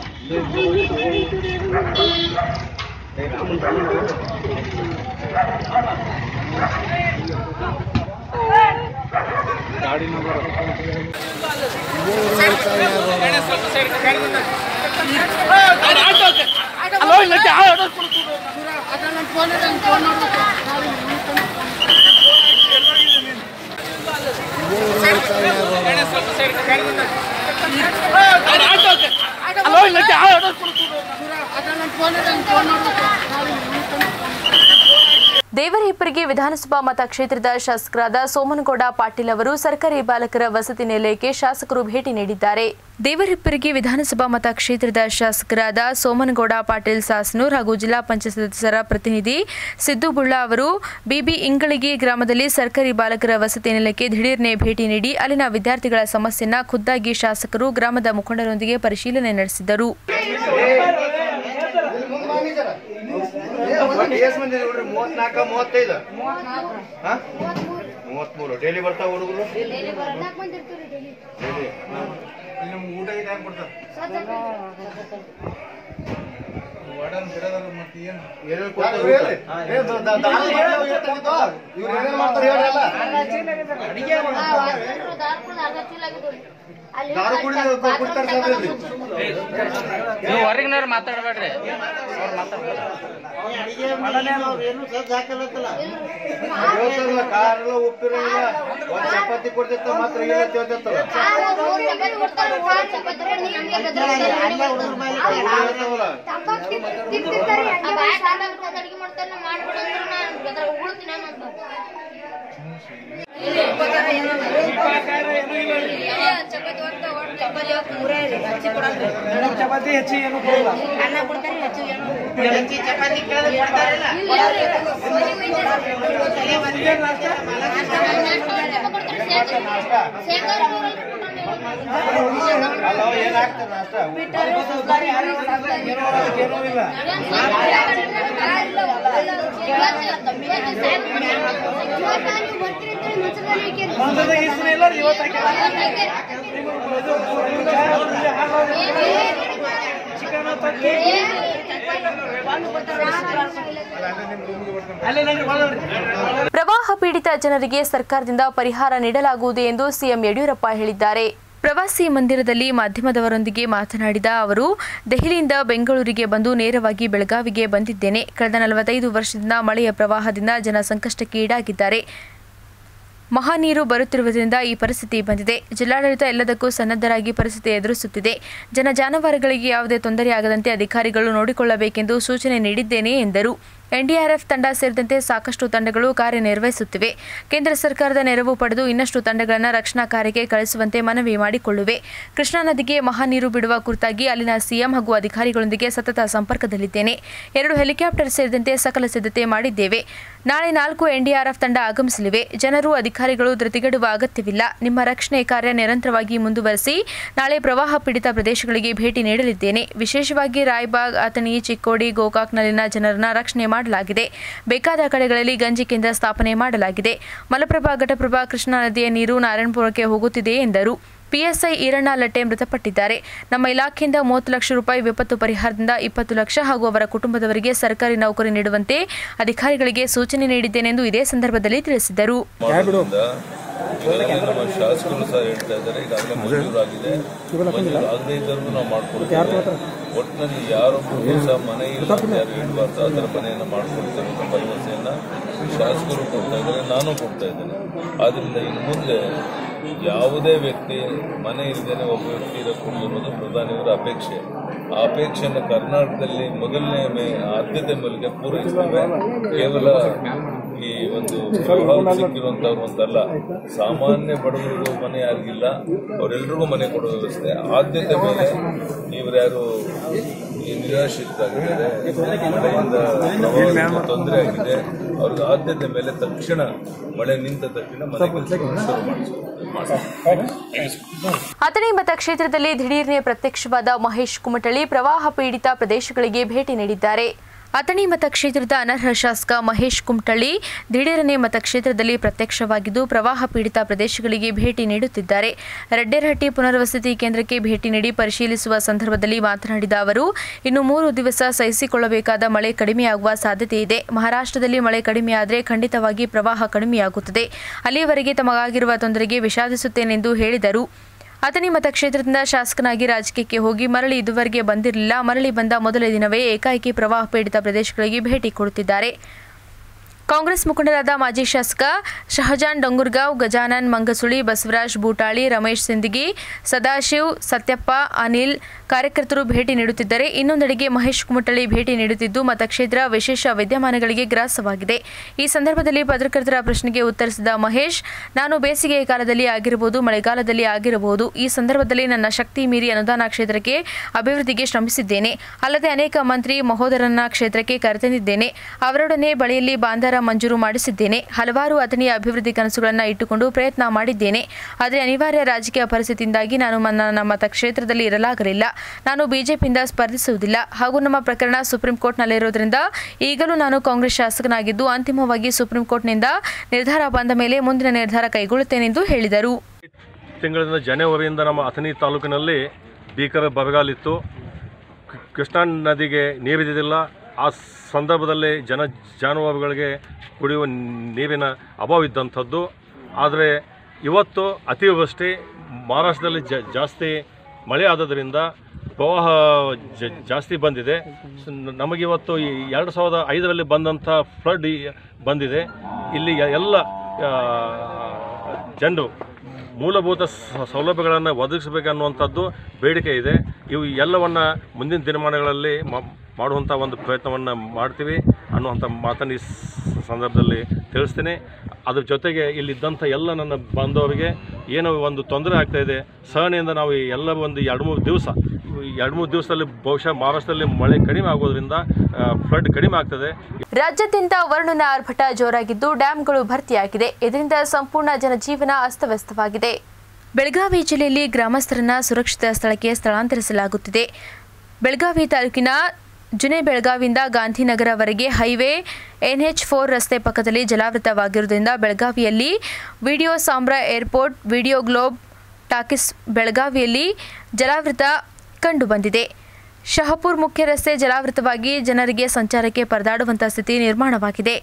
[SPEAKER 2] ದೇವರಹಿಪ್ಪರಿಗೆ ವಿಧಾನಸಭಾ ಮತಕ್ಷೇತ್ರದ ಶಾಸಕರಾದ ಸೋಮನಗೌಡ ಪಾಟೀಲ್ ಅವರು ಸರ್ಕಾರಿ ಬಾಲಕರ ವಸತಿ ನಿಲಯಕ್ಕೆ ಶಾಸಕರು ಭೇಟಿ ನೀಡಿದ್ದಾರೆ ದೇವರಹಿಪ್ಪರಿಗೆ ವಿಧಾನಸಭಾ ಮತಕ್ಷೇತ್ರದ ಶಾಸಕರಾದ ಸೋಮನಗೌಡ ಪಾಟೀಲ್ ಸಾಸನೂರ್ ಹಾಗೂ ಜಿಲ್ಲಾ ಪಂಚಾಯತ್ ಸದಸ್ಯರ ಪ್ರತಿನಿಧಿ ಸಿದ್ದು ಬುಳ್ಳ ಅವರು ಬಿಬಿ ಇಂಗಳಿಗೆ ಗ್ರಾಮದಲ್ಲಿ ಸರ್ಕಾರಿ ಬಾಲಕರ ವಸತಿ ನಿಲಯಕ್ಕೆ ದಿಢೀರ್ನೆ ಭೇಟಿ ನೀಡಿ ಅಲ್ಲಿನ ವಿದ್ಯಾರ್ಥಿಗಳ ಸಮಸ್ಯೆಯನ್ನ ಖುದ್ದಾಗಿ ಶಾಸಕರು ಗ್ರಾಮದ ಮುಖಂಡರೊಂದಿಗೆ ಪರಿಶೀಲನೆ ನಡೆಸಿದರು
[SPEAKER 8] ಎಷ್ಟು ಮಂದಿ ನೋಡ್ರಿ ಮೂವತ್ನಾಲ್ಕ ಮೂವತ್ತೈದು ಹಾ? ಮೂವತ್ಮೂರು ಡೈಲಿ ಬರ್ತಾವ ಹುಡುಗರು ಡೈಲಿ ನಿಮ್ಗೆ ಊಟ ಗೀಟ ಹೆಂಗ್ ಕೊಡ್ತಾರ ಏನೇನ್ ಕೊಡ್ತಾರ ಊಟ? ಏ, ದ- ದ- ದಾನ ಮಾಡ್ತಾವ, ಏನ್ ತೆಗಿತಾವ? ಇವ್ರು ಏನೇನ್ ಮಾಡ್ತಾರ ಹೇಳ್ರಲ್ಲ? ದಾರು ಕುಡಿದು ಕುಡ್ತಾರೆ ಸಾಬ್ರಿ
[SPEAKER 9] ನೀವು ಹೊರಗಿನವ್ರು ಮಾತಾಡಬೇಡ್ರಿ
[SPEAKER 8] ಹೇಳ್ತಾರಲ್ಲ ಕಾರೆಲ್ಲ ಉಪ್ಪಿರಲ್ಲ ಒಂದ್ ಚಪಾತಿ ಕೊಡ್ತಿತ್ತ ಮಾತ್ರ ಇಲ್ಲ ಹೇಳ್ತಿತ್ತಲ್ಲ
[SPEAKER 10] ಅಡಿಗೆ ಮಾಡ್ತಾನೆ ಮಾಡ್ಬಿಡಂದ್ರೆ ನಾನು ಉಗುಳ್ತೀನಿ ಅಂತ
[SPEAKER 3] ಚಪಾತಿ ಹೆಚ್ಚಿ ಏನು ಕೊಡಲ್ಲ
[SPEAKER 8] ಅಲ್ಲ ಏನ್ ಹಾಕ್ತಾರ ನಾಷ್ಟ
[SPEAKER 3] ಒಂದ್ಸತಿ ಈ ಸಲ ಇಲ್ಲ ಇವತ್ತು ಚಿಕನ್ ತತ್ತಿ ಅಲ್ಲೇ ನಂಗೆ ಒಳಗಡೆ
[SPEAKER 2] ಪ್ರವಾಹ ಪೀಡಿತ ಜನರಿಗೆ ಸರ್ಕಾರದಿಂದ ಪರಿಹಾರ ನೀಡಲಾಗುವುದು ಎಂದು ಸಿಎಂ ಯಡಿಯೂರಪ್ಪ ಹೇಳಿದ್ದಾರೆ ಪ್ರವಾಸಿ ಮಂದಿರದಲ್ಲಿ ಮಾಧ್ಯಮದವರೊಂದಿಗೆ ಮಾತನಾಡಿದ ಅವರು ದೆಹಲಿಯಿಂದ ಬೆಂಗಳೂರಿಗೆ ಬಂದು ನೇರವಾಗಿ ಬೆಳಗಾವಿಗೆ ಬಂದಿದ್ದೇನೆ ಕಳೆದ ನಲವತ್ತೈದು ವರ್ಷದಿಂದ ಮಳೆಯ ಪ್ರವಾಹದಿಂದ ಜನ ಸಂಕಷ್ಟಕ್ಕೆ ಈಡಾಗಿದ್ದಾರೆ ಮಹಾನೀರು ಬರುತ್ತಿರುವುದರಿಂದ ಈ ಪರಿಸ್ಥಿತಿ ಬಂದಿದೆ ಜಿಲ್ಲಾಡಳಿತ ಎಲ್ಲದಕ್ಕೂ ಸನ್ನದ್ಧರಾಗಿ ಪರಿಸ್ಥಿತಿ ಎದುರಿಸುತ್ತಿದೆ ಜನ ಜಾನುವಾರುಗಳಿಗೆ ಯಾವುದೇ ತೊಂದರೆಯಾಗದಂತೆ ಅಧಿಕಾರಿಗಳು ನೋಡಿಕೊಳ್ಳಬೇಕೆಂದು ಸೂಚನೆ ನೀಡಿದ್ದೇನೆ ಎಂದರು ಎನ್ಡಿಆರ್ಎಫ್ ತಂಡ ಸೇರಿದಂತೆ ಸಾಕಷ್ಟು ತಂಡಗಳು ಕಾರ್ಯನಿರ್ವಹಿಸುತ್ತಿವೆ ಕೇಂದ್ರ ಸರ್ಕಾರದ ನೆರವು ಪಡೆದು ಇನ್ನಷ್ಟು ತಂಡಗಳನ್ನು ರಕ್ಷಣಾ ಕಾರ್ಯಕ್ಕೆ ಕಳಿಸುವಂತೆ ಮನವಿ ಮಾಡಿಕೊಳ್ಳುವೆ ಕೃಷ್ಣಾ ನದಿಗೆ ಮಹಾನೀರು ಬಿಡುವ ಕುರಿತಾಗಿ ಅಲ್ಲಿನ ಸಿಎಂ ಹಾಗೂ ಅಧಿಕಾರಿಗಳೊಂದಿಗೆ ಸತತ ಸಂಪರ್ಕದಲ್ಲಿದ್ದೇನೆ ಎರಡು ಹೆಲಿಕಾಪ್ಟರ್ ಸೇರಿದಂತೆ ಸಕಲ ಸಿದ್ಧತೆ ಮಾಡಿದ್ದೇವೆ ನಾಳೆ ನಾಲ್ಕು ಎನ್ಡಿಆರ್ಎಫ್ ತಂಡ ಆಗಮಿಸಲಿವೆ ಜನರು ಅಧಿಕಾರಿಗಳು ಧೃತಿಗೆಡುವ ಅಗತ್ಯವಿಲ್ಲ ನಿಮ್ಮ ರಕ್ಷಣೆ ಕಾರ್ಯ ನಿರಂತರವಾಗಿ ಮುಂದುವರೆಸಿ ನಾಳೆ ಪ್ರವಾಹ ಪೀಡಿತ ಪ್ರದೇಶಗಳಿಗೆ ಭೇಟಿ ನೀಡಲಿದ್ದೇನೆ ವಿಶೇಷವಾಗಿ ರಾಯಬಾಗ್ ಅಥಣಿ ಚಿಕ್ಕೋಡಿ ಗೋಕಾಕ್ನಲ್ಲಿನ ಜನರನ್ನ ರಕ್ಷಣೆ ಮಾಡಲಾಗಿದೆ ಬೇಕಾದ ಕಡೆಗಳಲ್ಲಿ ಗಂಜಿ ಕೇಂದ್ರ ಸ್ಥಾಪನೆ ಮಾಡಲಾಗಿದೆ ಮಲಪ್ರಭಾ ಘಟಪ್ರಭಾ ಕೃಷ್ಣಾ ನದಿಯ ನೀರು ನಾರಾಯಣಪುರಕ್ಕೆ ಹೋಗುತ್ತಿದೆ ಎಂದರು ಪಿಎಸ್ಐ ಈರಣ್ಣ ಲಟ್ಟೆ ಮೃತಪಟ್ಟಿದ್ದಾರೆ ನಮ್ಮ ಇಲಾಖೆಯಿಂದ ಮೂವತ್ತು ಲಕ್ಷ ರೂಪಾಯಿ ವಿಪತ್ತು ಪರಿಹಾರದಿಂದ ಇಪ್ಪತ್ತು ಲಕ್ಷ ಹಾಗೂ ಅವರ ಕುಟುಂಬದವರಿಗೆ ಸರ್ಕಾರಿ ನೌಕರಿ ನೀಡುವಂತೆ ಅಧಿಕಾರಿಗಳಿಗೆ ಸೂಚನೆ ನೀಡಿದ್ದೇನೆಂದು ಇದೇ ಸಂದರ್ಭದಲ್ಲಿ ತಿಳಿಸಿದರು
[SPEAKER 11] ಮಾಡೋದ್ರಿಂದ ಈಗಾಗಲೇ ನಮ್ಮ ಶಾಸಕರು ಸಹ ಹೇಳ್ತಾ ಇದ್ದಾರೆ ಈಗಾಗಲೇ ಮಂಜೂರಾಗಿದೆ ಮಂಜೂರು ಆಗದೇ ಇದ್ದರೂ ನಾವು ಮಾಡ್ಕೊಡ್ತೇವೆ ಒಟ್ಟಿನಲ್ಲಿ ಯಾರೊಬ್ಬರು ಸಹ ಮನೆ ಇಲ್ಲ ಅಂತ ಯಾರು ಹೇಳಬಾರ್ದು ಅದರ ಮನೆಯನ್ನು ಮಾಡ್ಕೊಡ್ತೇವೆ ಅಂತ ಭರವಸೆಯನ್ನ ಶಾಸಕರು ಕೊಡ್ತಾ ಇದ್ದಾರೆ ನಾನು ಕೊಡ್ತಾ ಇದ್ದೇನೆ ಆದ್ರಿಂದ ಇನ್ನು ಮುಂದೆ ಯಾವುದೇ ವ್ಯಕ್ತಿ ಮನೆ ಇಲ್ಲದೇನೆ ಒಬ್ಬ ವ್ಯಕ್ತಿ ಇರಬೇಕು ಅನ್ನೋದು ಪ್ರಧಾನಿಯವರ ಅಪೇಕ್ಷೆ ಆ ಅಪೇಕ್ಷೆಯನ್ನು ಕರ್ನಾಟಕದಲ್ಲಿ ಮೊದಲನೇ ಮೇ ಆದ್ಯತೆ ಮೇಲೆಗೆ ಪೂರೈಸ್ತೇವೆ ಕೇವಲ ಈ ಒಂದು ಪ್ರಭಾವ ಸಿಕ್ಕಿರುವಂತವ್ರು ಅಂತಲ್ಲ ಸಾಮಾನ್ಯ ಬಡವರಿಗೂ ಮನೆ ಯಾರಿಗಿಲ್ಲ ಅವರೆಲ್ಲರಿಗೂ ಮನೆ ಕೊಡೋ ವ್ಯವಸ್ಥೆ ಆದ್ಯತೆ ಮೇಲೆ ಇವರ್ಯಾರು ಈ ನಿರಾಶ್ರಿತರಾಗಿದ್ದಾರೆ ಮಳೆಯಿಂದ ಪ್ರವಾಹದಿಂದ ತೊಂದರೆ ಆಗಿದೆ ಅವ್ರಿಗೆ ಆದ್ಯತೆ ಮೇಲೆ ತಕ್ಷಣ ಮಳೆ ನಿಂತ ತಕ್ಷಣ ಮನೆ ಕೆಲಸ ಶುರು ಮಾಡಿಸ್ತಾರೆ
[SPEAKER 2] ಅಥಣಿ ಮತಕ್ಷೇತ್ರದಲ್ಲಿ ದಿಢೀರ್ನೆ ಪ್ರತ್ಯಕ್ಷವಾದ ಮಹೇಶ್ ಕುಮಟಳ್ಳಿ ಪ್ರವಾಹ ಪೀಡಿತ ಪ್ರದೇಶಗಳಿಗೆ ಭೇಟಿ ನೀಡಿದ್ದಾರೆ ಅಥಣಿ ಮತಕ್ಷೇತ್ರದ ಅನರ್ಹ ಶಾಸಕ ಮಹೇಶ್ ಕುಮಟಳ್ಳಿ ದಿಢೀರನೆ ಮತಕ್ಷೇತ್ರದಲ್ಲಿ ಪ್ರತ್ಯಕ್ಷವಾಗಿದ್ದು ಪ್ರವಾಹ ಪೀಡಿತ ಪ್ರದೇಶಗಳಿಗೆ ಭೇಟಿ ನೀಡುತ್ತಿದ್ದಾರೆ ರೆಡ್ಡೇರಹಟ್ಟಿ ಪುನರ್ವಸತಿ ಕೇಂದ್ರಕ್ಕೆ ಭೇಟಿ ನೀಡಿ ಪರಿಶೀಲಿಸುವ ಸಂದರ್ಭದಲ್ಲಿ ಮಾತನಾಡಿದ ಅವರು ಇನ್ನು ಮೂರು ದಿವಸ ಸಹಿಸಿಕೊಳ್ಳಬೇಕಾದ ಮಳೆ ಕಡಿಮೆಯಾಗುವ ಸಾಧ್ಯತೆ ಇದೆ ಮಹಾರಾಷ್ಟ್ರದಲ್ಲಿ ಮಳೆ ಕಡಿಮೆಯಾದರೆ ಖಂಡಿತವಾಗಿ ಪ್ರವಾಹ ಕಡಿಮೆಯಾಗುತ್ತದೆ ಅಲ್ಲಿಯವರೆಗೆ ತಮಗಾಗಿರುವ ತೊಂದರೆಗೆ ವಿಷಾದಿಸುತ್ತೇನೆಂದು ಹೇಳಿದರು ಅಥಣಿ ಮತಕ್ಷೇತ್ರದಿಂದ ಶಾಸಕನಾಗಿ ರಾಜಕೀಯಕ್ಕೆ ಹೋಗಿ ಮರಳಿ ಇದುವರೆಗೆ ಬಂದಿರಲಿಲ್ಲ ಮರಳಿ ಬಂದ ಮೊದಲ ದಿನವೇ ಏಕಾಏಕಿ ಪ್ರವಾಹ ಪೀಡಿತ ಪ್ರದೇಶಗಳಿಗೆ ಭೇಟಿ ಕೊಡುತ್ತಿದ್ದಾರೆ ಕಾಂಗ್ರೆಸ್ ಮುಖಂಡರಾದ ಮಾಜಿ ಶಾಸಕ ಶಹಜಾನ್ ಡೊಂಗುರ್ಗಾಂವ್ ಗಜಾನನ್ ಮಂಗಸುಳಿ ಬಸವರಾಜ್ ಬೂಟಾಳಿ ರಮೇಶ್ ಸಿಂದಗಿ ಸದಾಶಿವ್ ಸತ್ಯಪ್ಪ ಅನಿಲ್ ಕಾರ್ಯಕರ್ತರು ಭೇಟಿ ನೀಡುತ್ತಿದ್ದರೆ ಇನ್ನೊಂದೆಡೆಗೆ ಮಹೇಶ್ ಕುಮಟಳ್ಳಿ ಭೇಟಿ ನೀಡುತ್ತಿದ್ದು ಮತಕ್ಷೇತ್ರ ವಿಶೇಷ ವಿದ್ಯಮಾನಗಳಿಗೆ ಗ್ರಾಸವಾಗಿದೆ ಈ ಸಂದರ್ಭದಲ್ಲಿ ಪತ್ರಕರ್ತರ ಪ್ರಶ್ನೆಗೆ ಉತ್ತರಿಸಿದ ಮಹೇಶ್ ನಾನು ಬೇಸಿಗೆಯ ಕಾಲದಲ್ಲಿ ಆಗಿರಬಹುದು ಮಳೆಗಾಲದಲ್ಲಿ ಆಗಿರಬಹುದು ಈ ಸಂದರ್ಭದಲ್ಲಿ ನನ್ನ ಶಕ್ತಿ ಮೀರಿ ಅನುದಾನ ಕ್ಷೇತ್ರಕ್ಕೆ ಅಭಿವೃದ್ಧಿಗೆ ಶ್ರಮಿಸಿದ್ದೇನೆ ಅಲ್ಲದೆ ಅನೇಕ ಮಂತ್ರಿ ಮಹೋದರನ್ನ ಕ್ಷೇತ್ರಕ್ಕೆ ಕರೆತಂದಿದ್ದೇನೆ ಅವರೊಡನೆ ಬಳಿಯಲ್ಲಿ ಬಾಂದಾರ ಮಂಜೂರು ಮಾಡಿಸಿದ್ದೇನೆ ಹಲವಾರು ಅಥಣಿಯ ಅಭಿವೃದ್ಧಿ ಕನಸುಗಳನ್ನು ಇಟ್ಟುಕೊಂಡು ಪ್ರಯತ್ನ ಮಾಡಿದ್ದೇನೆ ಆದರೆ ಅನಿವಾರ್ಯ ರಾಜಕೀಯ ಪರಿಸ್ಥಿತಿಯಿಂದಾಗಿ ನಾನು ನನ್ನ ನಮ್ಮ ಕ್ಷೇತ್ರದಲ್ಲಿ ಇರಲಾಗಲಿಲ್ಲ ನಾನು ಬಿಜೆಪಿಯಿಂದ ಸ್ಪರ್ಧಿಸುವುದಿಲ್ಲ ಹಾಗೂ ನಮ್ಮ ಪ್ರಕರಣ ಸುಪ್ರೀಂ ಕೋರ್ಟ್ನಲ್ಲಿರುವುದರಿಂದ ಈಗಲೂ ನಾನು ಕಾಂಗ್ರೆಸ್ ಶಾಸಕನಾಗಿದ್ದು ಅಂತಿಮವಾಗಿ ಸುಪ್ರೀಂ ಕೋರ್ಟ್ನಿಂದ ನಿರ್ಧಾರ ಬಂದ ಮೇಲೆ ಮುಂದಿನ ನಿರ್ಧಾರ ಕೈಗೊಳ್ಳುತ್ತೇನೆಂದು ಹೇಳಿದರು
[SPEAKER 12] ತಿಂಗಳಿಂದ ಜನವರಿಯಿಂದ ನಮ್ಮ ಅಥಣಿ ತಾಲೂಕಿನಲ್ಲಿ ಭೀಕರ ಬರಗಾಲಿತ್ತು ಕೃ- ಕೃಷ್ಣಾ ನದಿಗೆ ನೀರಿದ್ದಿಲ್ಲ ಆ ಸಂದರ್ಭದಲ್ಲಿ ಜನ ಜಾನುವಾರುಗಳಿಗೆ ಕುಡಿಯುವ ನೀರಿನ ಅಭಾವ ಇದ್ದಂಥದ್ದು ಆದರೆ ಇವತ್ತು ಅತಿವೃಷ್ಟಿ ಮಹಾರಾಷ್ಟ್ರದಲ್ಲಿ ಜ ಜಾಸ್ತಿ ಮಳೆ ಆದದ್ರಿಂದ ಪ್ರವಾಹ ಜ ಜಾಸ್ತಿ ಬಂದಿದೆ ಸ- ನಮಗಿವತ್ತು ಈ ಎರಡು ಸಾವಿರದ ಐದರಲ್ಲಿ ಬಂದಂಥ ಫ್ಲಡ್ ಬಂದಿದೆ ಇಲ್ಲಿ ಎಲ್ಲ ಆ, ಜನರು ಮೂಲಭೂತ ಸ- ಸೌಲಭ್ಯಗಳನ್ನು ಒದಗಿಸಬೇಕನ್ನುವಂಥದ್ದು ಬೇಡಿಕೆ ಇದೆ ಇವು ಎಲ್ಲವನ್ನು ಮುಂದಿನ ದಿನಮಾನಗಳಲ್ಲಿ ಮ- ಮಾಡುವಂಥ ಒಂದು ಪ್ರಯತ್ನವನ್ನು ಮಾಡ್ತೀವಿ ಅನ್ನುವಂಥ ಮಾತನ್ನು ಈ ಸ- ಸಂದರ್ಭದಲ್ಲಿ ತಿಳಿಸ್ತೀನಿ ಅದ್ರ ಜೊತೆಗೆ ಇಲ್ಲಿದ್ದಂಥ ಎಲ್ಲ ನನ್ನ ಬಾಂಧವರಿಗೆ ಏನೋ ಒಂದು ತೊಂದರೆ ಆಗ್ತಾ ಇದೆ ಸಹನೆಯಿಂದ ನಾವು ಈ ಎಲ್ಲ ಒಂದು ಎರಡು ಮೂರು ದಿವಸ ಈ ಎರಡು ಮೂರು ದಿವಸದಲ್ಲಿ ಬಹುಶಃ ಮಹಾರಾಷ್ಟ್ರದಲ್ಲಿ ಮಳೆ ಕಡಿಮೆ ಆಗೋದ್ರಿಂದ ಫ್ಲಡ್ ಕಡಿಮೆ ಆಗ್ತದೆ
[SPEAKER 2] ರಾಜ್ಯಾದ್ಯಂತ ವರುಣನ ಆರ್ಭಟ ಜೋರಾಗಿದ್ದು ಡ್ಯಾಂಗಳು ಭರ್ತಿಯಾಗಿದೆ ಇದರಿಂದ ಸಂಪೂರ್ಣ ಜನಜೀವನ ಅಸ್ತವ್ಯಸ್ತವಾಗಿದೆ ಬೆಳಗಾವಿ ಜಿಲ್ಲೆಯಲ್ಲಿ ಗ್ರಾಮಸ್ಥರನ್ನ ಸುರಕ್ಷಿತ ಸ್ಥಳಕ್ಕೆ ಸ್ಥಳಾಂತರಿಸಲಾಗುತ್ತಿದೆ ಬೆಳಗಾವಿ ತಾಲೂಕಿನ ಜುನೆ ಬೆಳಗಾವಿಯಿಂದ ಗಾಂಧಿನಗರವರೆಗೆ ಹೈವೇ ಎನ್ಎಚ್ ಫೋರ್ ರಸ್ತೆ ಪಕ್ಕದಲ್ಲಿ ಜಲಾವೃತವಾಗಿರುವುದರಿಂದ ಬೆಳಗಾವಿಯಲ್ಲಿ video Sambra airport video globe talkies ಬೆಳಗಾವಿಯಲ್ಲಿ ಜಲಾವೃತ ಕಂಡುಬಂದಿದೆ ಶಹಪುರ್ ಮುಖ್ಯ ರಸ್ತೆ ಜಲಾವೃತವಾಗಿ ಜನರಿಗೆ ಸಂಚಾರಕ್ಕೆ ಪರದಾಡುವಂತಹ ಸ್ಥಿತಿ ನಿರ್ಮಾಣವಾಗಿದೆ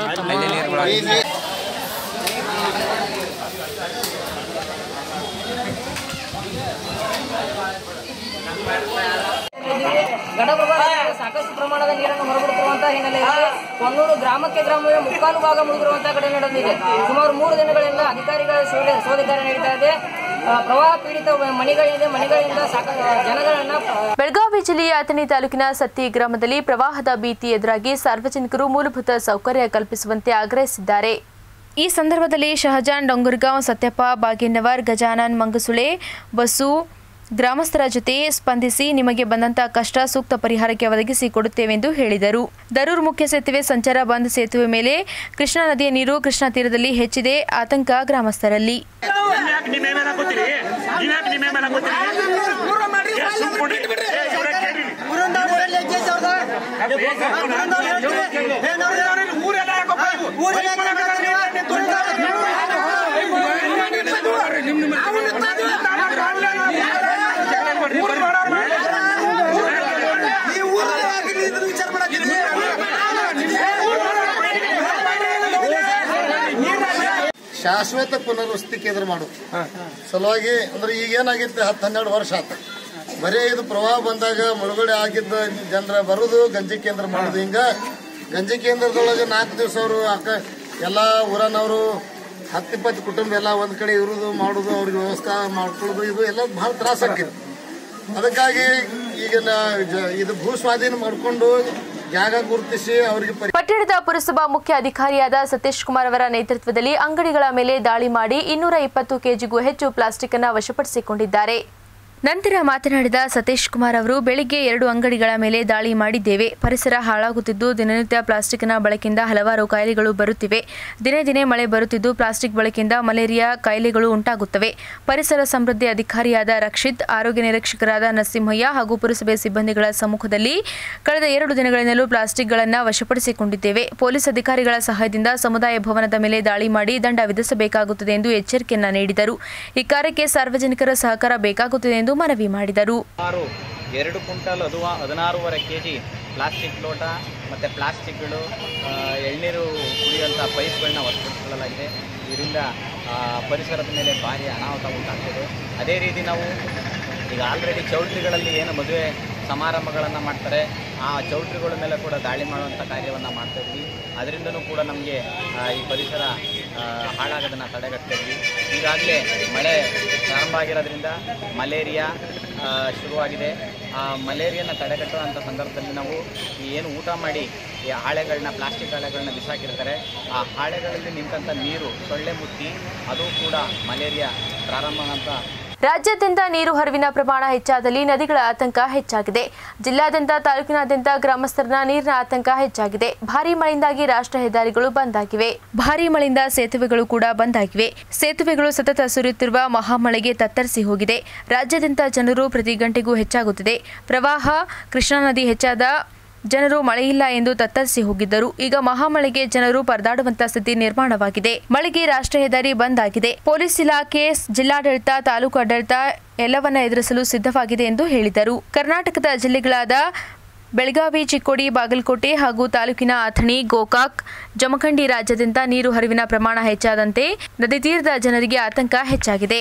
[SPEAKER 13] ಘಟಪ್ರಭಾವದಿಂದ ಸಾಕಷ್ಟು ಪ್ರಮಾಣದ ನೀರನ್ನು ಹೊರಬಿಡುತ್ತಿರುವಂತಹ ಹಿನ್ನೆಲೆಯಲ್ಲಿ ಕೊನ್ನೂರು ಗ್ರಾಮಕ್ಕೆ ಗ್ರಾಮವೇ ಮುಕ್ಕಾಲು ಭಾಗ ಮುಳುಗಿರುವಂತಹ ಘಟನೆ ನಡೆದಿದೆ ಸುಮಾರು ಮೂರು ದಿನಗಳಿಂದ ಅಧಿಕಾರಿಗಳ ಶೋಧ ಶೋಧ ಕಾರ್ಯ ನಡೀತಾ ಇದೆ ಆ, ಪ್ರವಾಹ ಪೀಡಿತ ಮನೆಗಳಿದೆ ಮನೆಗಳಿಂದ ಸಾಕ ಜನಗಳನ್ನ
[SPEAKER 2] ಬೆಳಗಾವಿ ಜಿಲ್ಲೆಯ ಅಥಣಿ ತಾಲೂಕಿನ ಸತ್ತಿ ಗ್ರಾಮದಲ್ಲಿ ಪ್ರವಾಹದ ಭೀತಿ ಎದುರಾಗಿ ಸಾರ್ವಜನಿಕರು ಮೂಲಭೂತ ಸೌಕರ್ಯ ಕಲ್ಪಿಸುವಂತೆ ಆಗ್ರಹಿಸಿದ್ದಾರೆ ಈ ಸಂದರ್ಭದಲ್ಲಿ ಶಹಜಾನ್ ಡೊಂಗುರ್ಗಾಂವ್ ಸತ್ಯಪ್ಪ ಬಾಗೇನವರ್ ಗಜಾನನ್ ಮಂಗಸುಳೆ ಬಸು ಗ್ರಾಮಸ್ಥರ ಜೊತೆ ಸ್ಪಂದಿಸಿ ನಿಮಗೆ ಬಂದಂತ ಕಷ್ಟ ಸೂಕ್ತ ಪರಿಹಾರಕ್ಕೆ ಒದಗಿಸಿ ಕೊಡುತ್ತೇವೆಂದು ಹೇಳಿದರು ದರೂರ್ ಮುಖ್ಯ ಸೇತುವೆ ಸಂಚಾರ ಬಂದ್ ಸೇತುವೆ ಮೇಲೆ ಕೃಷ್ಣಾ ನದಿಯ ನೀರು ಕೃಷ್ಣಾ ತೀರದಲ್ಲಿ ಹೆಚ್ಚಿದೆ ಆತಂಕ ಗ್ರಾಮಸ್ಥರಲ್ಲಿ
[SPEAKER 14] ಶಾಶ್ವತ ಪುನರ್ವಸತಿ ಕೇಂದ್ರ ಮಾಡು ಸಲುವಾಗಿ ಅಂದ್ರೆ ಈಗ ಏನಾಗಿತ್ತು ಹತ್ತು ಹನ್ನೆರಡು ವರ್ಷ ಆತ ಬರೀ ಇದು ಪ್ರವಾಹ ಬಂದಾಗ ಮುಳುಗಡೆ ಆಗಿದ್ದ ಜನರ ಬರುದು ಗಂಜಿ ಕೇಂದ್ರ ಮಾಡುದು ಹಿಂಗ ಗಂಜಿ ಕೇಂದ್ರದೊಳಗೆ ನಾಲ್ಕು ದಿವಸ ಅವರು ಅಕ್ಕ ಎಲ್ಲ ಊರನವರು ಹತ್ತಿಪ್ಪತ್ತು ಕುಟುಂಬ ಎಲ್ಲ ಒಂದ್ ಕಡೆ ಇರುವುದು ಮಾಡುದು ಅವ್ರಿಗೆ ವ್ಯವಸ್ಥೆ ಮಾಡ್ಕೊಳ್ಳೋದು ಇದು ಎಲ್ಲ ಬಹಳ ತ್ರಾಸ ಆಕಿತ್ತು ಅದಕ್ಕಾಗಿ ಈಗ ನಾ- ಜ- ಇದು ಭೂ ಸ್ವಾಧೀನ ಮಾಡಿಕೊಂಡು ಜಾಗ ಗುರುತಿಸಿ ಅವರಿಗೆ ಪರಿ
[SPEAKER 2] ಪಟ್ಟಣದ ಪುರಸಭಾ ಮುಖ್ಯ ಅಧಿಕಾರಿಯಾದ ಸತೀಶ್ ಕುಮಾರ್ ಅವರ ನೇತೃತ್ವದಲ್ಲಿ ಅಂಗಡಿಗಳ ಮೇಲೆ ದಾಳಿ ಮಾಡಿ ಇನ್ನೂರ ಇಪ್ಪತ್ತು ಕೆಜಿಗೂ ಹೆಚ್ಚು ಪ್ಲಾಸ್ಟಿಕ್ ಅನ್ನು ವಶಪಡಿಸಿಕೊಂಡಿದ್ದಾರೆ ನಂತರ ಮಾತನಾಡಿದ ಸತೀಶ್ ಕುಮಾರ್ ಅವರು ಬೆಳಿಗ್ಗೆ ಎರಡು ಅಂಗಡಿಗಳ ಮೇಲೆ ದಾಳಿ ಮಾಡಿದ್ದೇವೆ ಪರಿಸರ ಹಾಳಾಗುತ್ತಿದ್ದು ದಿನನಿತ್ಯ ಪ್ಲಾಸ್ಟಿಕ್ನ ಬಳಕೆಯಿಂದ ಹಲವಾರು ಕಾಯಿಲೆಗಳು ಬರುತ್ತಿವೆ ದಿನೇ ದಿನೇ ಮಳೆ ಬರುತ್ತಿದ್ದು ಪ್ಲಾಸ್ಟಿಕ್ ಬಳಕೆಯಿಂದ ಮಲೇರಿಯಾ ಕಾಯಿಲೆಗಳು ಉಂಟಾಗುತ್ತವೆ ಪರಿಸರ ಸಮೃದ್ಧಿ ಅಧಿಕಾರಿಯಾದ ರಕ್ಷಿತ್ ಆರೋಗ್ಯ ನಿರೀಕ್ಷಕರಾದ ನರಸಿಂಹಯ್ಯ ಹಾಗೂ ಪುರಸಭೆ ಸಿಬ್ಬಂದಿಗಳ ಸಮ್ಮುಖದಲ್ಲಿ ಕಳೆದ ಎರಡು ದಿನಗಳಿಂದಲೂ ಪ್ಲಾಸ್ಟಿಕ್ಗಳನ್ನು ವಶಪಡಿಸಿಕೊಂಡಿದ್ದೇವೆ ಪೊಲೀಸ್ ಅಧಿಕಾರಿಗಳ ಸಹಾಯದಿಂದ ಸಮುದಾಯ ಭವನದ ಮೇಲೆ ದಾಳಿ ಮಾಡಿ ದಂಡ ವಿಧಿಸಬೇಕಾಗುತ್ತದೆ ಎಂದು ಎಚ್ಚರಿಕೆಯನ್ನ ನೀಡಿದರು ಈ ಕಾರ್ಯಕ್ಕೆ ಸಾರ್ವಜನಿಕರ ಸಹಕಾರ ಬೇಕಾಗುತ್ತದೆ ಎಂದು ಮನವಿ ಮಾಡಿದರು
[SPEAKER 15] ಸುಮಾರು ಎರಡು ಕ್ವಿಂಟಲ್ ಅದು ಹದಿನಾರೂವರೆ ಕೆ ಜಿ ಪ್ಲಾಸ್ಟಿಕ್ ಲೋಟ ಮತ್ತು ಪ್ಲಾಸ್ಟಿಕ್ಗಳು ಆ, ಎಳ್ನೀರು ಕುಡಿಯುವಂಥ ಪೈಪ್ಗಳನ್ನ ವಶಪಡಿಸಿಕೊಳ್ಳಲಾಗಿದೆ ಇದರಿಂದ ಆ, ಪರಿಸರದ ಮೇಲೆ ಭಾರಿ ಅನಾಹುತ ಉಂಟಾಗ್ತದೆ ಅದೇ ರೀತಿ ನಾವು ಈಗ ಆಲ್ರೆಡಿ ಚೌಲ್ಟ್ರಿಗಳಲ್ಲಿ ಏನು ಮದುವೆ ಸಮಾರಂಭಗಳನ್ನು ಮಾಡ್ತಾರೆ ಆ ಚೌಲ್ಟ್ರಿಗಳ ಮೇಲೆ ಕೂಡ ದಾಳಿ ಮಾಡುವಂಥ ಕಾರ್ಯವನ್ನು ಮಾಡ್ತಾ ಇದ್ವಿ ಅದರಿಂದನೂ ಕೂಡ ನಮಗೆ ಈ ಪರಿಸರ ಆ, ಹಾಳಾಗೋದನ್ನು ತಡೆಗಟ್ತಾ ಇದ್ವಿ ಈಗಾಗಲೇ ಮಳೆ ಪ್ರಾರಂಭ ಆಗಿರೋದ್ರಿಂದ ಮಲೇರಿಯಾ ಆ, ಶುರುವಾಗಿದೆ ಆ ಮಲೇರಿಯಾನ ತಡೆಗಟ್ಟುವಂಥ ಸಂದರ್ಭದಲ್ಲಿ ನಾವು ಈ ಏನು ಊಟ ಮಾಡಿ ಈ ಹಾಳೆಗಳನ್ನ ಪ್ಲಾಸ್ಟಿಕ್ ಹಾಳೆಗಳನ್ನ ಬಿಸಾಕಿರ್ತಾರೆ ಆ ಹಾಳೆಗಳಲ್ಲಿ ನಿಂತಂಥ ನೀರು ಸೊಳ್ಳೆ ಮುತ್ತಿ ಅದು ಕೂಡ ಮಲೇರಿಯಾ ಪ್ರಾರಂಭ ಅಂತ
[SPEAKER 2] ರಾಜ್ಯಾದ್ಯಂತ ನೀರು ಹರಿವಿನ ಪ್ರಮಾಣ ಹೆಚ್ಚಾದಲ್ಲಿ ನದಿಗಳ ಆತಂಕ ಹೆಚ್ಚಾಗಿದೆ ಜಿಲ್ಲಾದ್ಯಂತ ತಾಲೂಕಿನಾದ್ಯಂತ ಗ್ರಾಮಸ್ಥರನ ನೀರಿನ ಆತಂಕ ಹೆಚ್ಚಾಗಿದೆ ಭಾರೀ ಮಳೆಯಿಂದಾಗಿ ರಾಷ್ಟ್ರ ಹೆದ್ದಾರಿಗಳು ಬಂದ್ ಆಗಿವೆ ಭಾರೀ ಮಳೆಯಿಂದ ಸೇತುವೆಗಳು ಕೂಡ ಬಂದ್ ಆಗಿವೆ ಸೇತುವೆಗಳು ಸತತ ಸುರಿಯುತ್ತಿರುವ ಮಹಾಮಳೆಗೆ ತತ್ತರಿಸಿ ಹೋಗಿದೆ ರಾಜ್ಯಾದ್ಯಂತ ಜನರು ಪ್ರತಿ ಗಂಟೆಗೂ ಹೆಚ್ಚಾಗುತ್ತಿದೆ ಪ್ರವಾಹ ಕೃಷ್ಣಾ ನದಿ ಹೆಚ್ಚಾದ ಜನರು ಮಳೆಯಿಲ್ಲ ಎಂದು ತತ್ತರಿಸಿ ಹೋಗಿದ್ದರು ಈಗ ಮಹಾಮಳೆಗೆ ಜನರು ಪರದಾಡುವಂತ ಸ್ಥಿತಿ ನಿರ್ಮಾಣವಾಗಿದೆ ಮಳೆಗೆ ರಾಷ್ಟ್ರೀಯ ಹೆದ್ದಾರಿ ಬಂದ್ ಆಗಿದೆ ಪೊಲೀಸ್ ಇಲಾಖೆ ಜಿಲ್ಲಾಡಳಿತ ತಾಲೂಕು ಆಡಳಿತ ಎಲ್ಲವನ್ನ ಎದುರಿಸಲು ಸಿದ್ಧವಾಗಿದೆ ಎಂದು ಹೇಳಿದರು ಕರ್ನಾಟಕದ ಜಿಲ್ಲೆಗಳಾದ ಬೆಳಗಾವಿ ಚಿಕ್ಕೋಡಿ ಬಾಗಲಕೋಟೆ ಹಾಗೂ ತಾಲೂಕಿನ ಅಥಣಿ ಗೋಕಾಕ್ ಜಮಖಂಡಿ ರಾಜ್ಯಾದ್ಯಂತ ನೀರು ಹರಿವಿನ ಪ್ರಮಾಣ ಹೆಚ್ಚಾದಂತೆ ನದಿ ತೀರದ ಜನರಿಗೆ ಆತಂಕ ಹೆಚ್ಚಾಗಿದೆ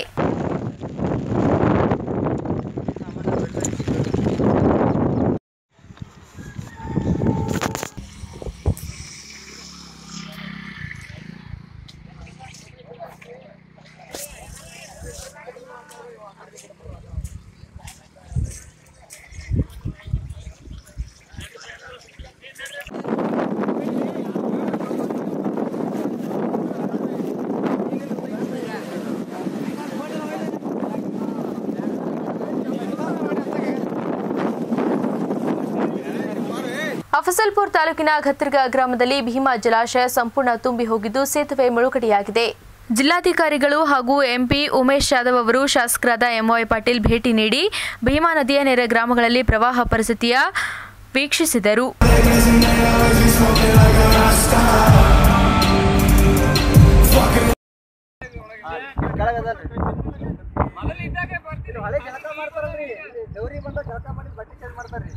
[SPEAKER 2] ಅಫಸಲ್ಪುರ್ ತಾಲೂಕಿನ ಘತ್ತರ್ಗ ಗ್ರಾಮದಲ್ಲಿ ಭೀಮಾ ಜಲಾಶಯ ಸಂಪೂರ್ಣ ತುಂಬಿ ಹೋಗಿದ್ದು ಸೇತುವೆ ಮುಳುಗಡೆಯಾಗಿದೆ ಜಿಲ್ಲಾಧಿಕಾರಿಗಳು ಹಾಗೂ ಎಂಪಿ ಉಮೇಶ್ ಯಾದವ್ ಅವರು ಶಾಸಕರಾದ ಎಂವೈ ಪಾಟೀಲ್ ಭೇಟಿ ನೀಡಿ ಭೀಮಾ ನದಿಯ ನೆರೆ ಗ್ರಾಮಗಳಲ್ಲಿ ಪ್ರವಾಹ ಪರಿಸ್ಥಿತಿಯ ವೀಕ್ಷಿಸಿದರು
[SPEAKER 3] ಹಳೆ ಜಳಕ ಮಾಡ್ತಾರಲ್ರಿ ಗೌರಿ ಬಂದ ಜಳಕ ಮಾಡಿ ಬಟ್ಟೆ ಚೇಂಜ್ ಮಾಡ್ತಾರ್ರಿ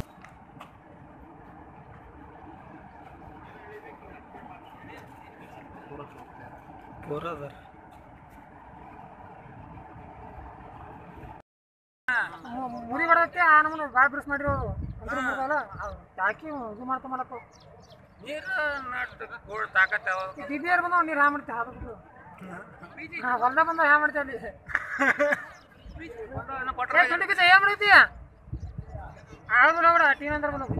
[SPEAKER 3] ಮುರಿ ಬರತ್ತೆ ಆ ನಮ್ಮನ್ನು ಭಾಳ ಬಿರ್ಸ್ ಮಾಡಿರೋದು ಅಂದ್ರೆ ಮುರ್ದಲ್ಲ ಹಾಕಿ ಇದು ಮಾಡ್ತಾ ಮಾಡಕ್ಕೆ ದಿದಿಯರ್ ಬಂದ ನೀರು ಹ್ಯಾ ಮಾಡ್ತೀವಿ ಅದು ಹಾಂ ಹೊಲ್ದ ಬಂದ ಹ್ಯಾ ಮಾಡ್ತೀವಿ ಅಲ್ಲಿ ಏ, ತುಂಡಿ ಬಿದ್ದ ಏನ್ ಮಾಡೈತಿ ಆಳು ಬಿಡ ಬಿಡ ಟೀಮ್ ಅಂದ್ರೆ ಬಂದ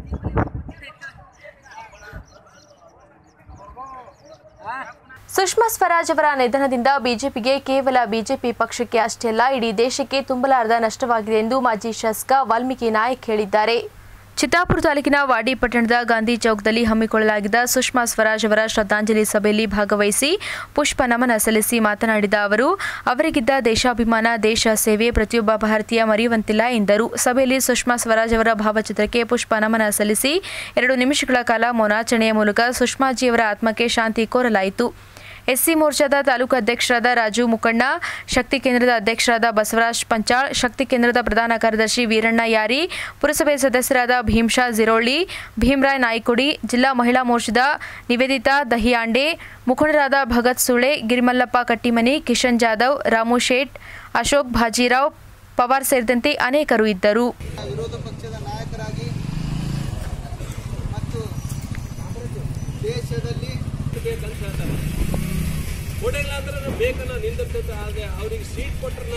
[SPEAKER 2] ಸುಷ್ಮಾ ಸ್ವರಾಜ್ ಅವರ ನಿಧನದಿಂದ ಬಿಜೆಪಿಗೆ ಕೇವಲ ಬಿಜೆಪಿ ಪಕ್ಷಕ್ಕೆ ಅಷ್ಟೇ ಅಲ್ಲ ಇಡೀ ದೇಶಕ್ಕೆ ತುಂಬಲಾರದ ನಷ್ಟವಾಗಿದೆ ಎಂದು ಮಾಜಿ ಶಾಸಕ ವಾಲ್ಮೀಕಿ ನಾಯಕ್ ಹೇಳಿದ್ದಾರೆ ಚಿತ್ತಾಪುರ ತಾಲೂಕಿನ ವಾಡಿ ಪಟ್ಟಣದ ಗಾಂಧಿ ಚೌಕದಲ್ಲಿ ಹಮ್ಮಿಕೊಳ್ಳಲಾಗಿದ್ದ ಸುಷ್ಮಾ ಸ್ವರಾಜ್ ಅವರ ಶ್ರದ್ಧಾಂಜಲಿ ಸಭೆಯಲ್ಲಿ ಭಾಗವಹಿಸಿ ಪುಷ್ಪ ನಮನ ಸಲ್ಲಿಸಿ ಮಾತನಾಡಿದ ಅವರು ಅವರಿಗಿದ್ದ ದೇಶಾಭಿಮಾನ ದೇಶ ಸೇವೆ ಪ್ರತಿಯೊಬ್ಬ ಭಾರತೀಯ ಮರೆಯುವಂತಿಲ್ಲ ಎಂದರು ಸಭೆಯಲ್ಲಿ ಸುಷ್ಮಾ ಸ್ವರಾಜ್ ಅವರ ಭಾವಚಿತ್ರಕ್ಕೆ ಪುಷ್ಪ ನಮನ ಸಲ್ಲಿಸಿ ಎರಡು ನಿಮಿಷಗಳ ಕಾಲ ಮೌನಾಚರಣೆಯ ಮೂಲಕ ಸುಷ್ಮಾಜಿಯವರ ಆತ್ಮಕ್ಕೆ ಶಾಂತಿ ಕೋರಲಾಯಿತು ಎಸ್ಸಿ ಮೋರ್ಚಾದ ತಾಲೂಕು ಅಧ್ಯಕ್ಷರಾದ ರಾಜು ಮುಕಣ್ಣ ಶಕ್ತಿ ಕೇಂದ್ರದ ಅಧ್ಯಕ್ಷರಾದ ಬಸವರಾಜ್ ಪಂಚಾಳ್ ಶಕ್ತಿ ಕೇಂದ್ರದ ಪ್ರಧಾನ ಕಾರ್ಯದರ್ಶಿ ವೀರಣ್ಣ ಯಾರಿ ಪುರಸಭೆ ಸದಸ್ಯರಾದ ಭೀಮ್ಶಾ ಜಿರೋಳಿ ಭೀಮರಾಯ್ ನಾಯ್ಕುಡಿ ಜಿಲ್ಲಾ ಮಹಿಳಾ ಮೋರ್ಚಾದ ನಿವೇದಿತಾ ದಹಿಯಾಂಡೆ ಮುಖಂಡರಾದ ಭಗತ್ ಸುಳೆ ಗಿರಿಮಲ್ಲಪ್ಪ ಕಟ್ಟಿಮನಿ ಕಿಶನ್ ಜಾಧವ್ ರಾಮು ಶೇಟ್ ಅಶೋಕ್ ಭಾಜಿರಾವ್ ಪವಾರ್ ಸೇರಿದಂತೆ ಅನೇಕರು ಇದ್ದರು
[SPEAKER 16] ವಿರೋಧ ಪಕ್ಷದ ನಾಯಕರಾಗಿ ಮತ್ತು ದೇಶದಲ್ಲಿ
[SPEAKER 17] ಬೇಕಂತ ಹೇಳ್ತಾರೆ ಕೊಡಂಗಿಲ್ಲ ಅಂದ್ರೆ ಬೇಕನ್ನ ನಿಂದಿರ್ತೈತೆ ಆದರೆ ಅವ್ರಿಗೆ ಸೀಟ್ ಕೊಟ್ರನ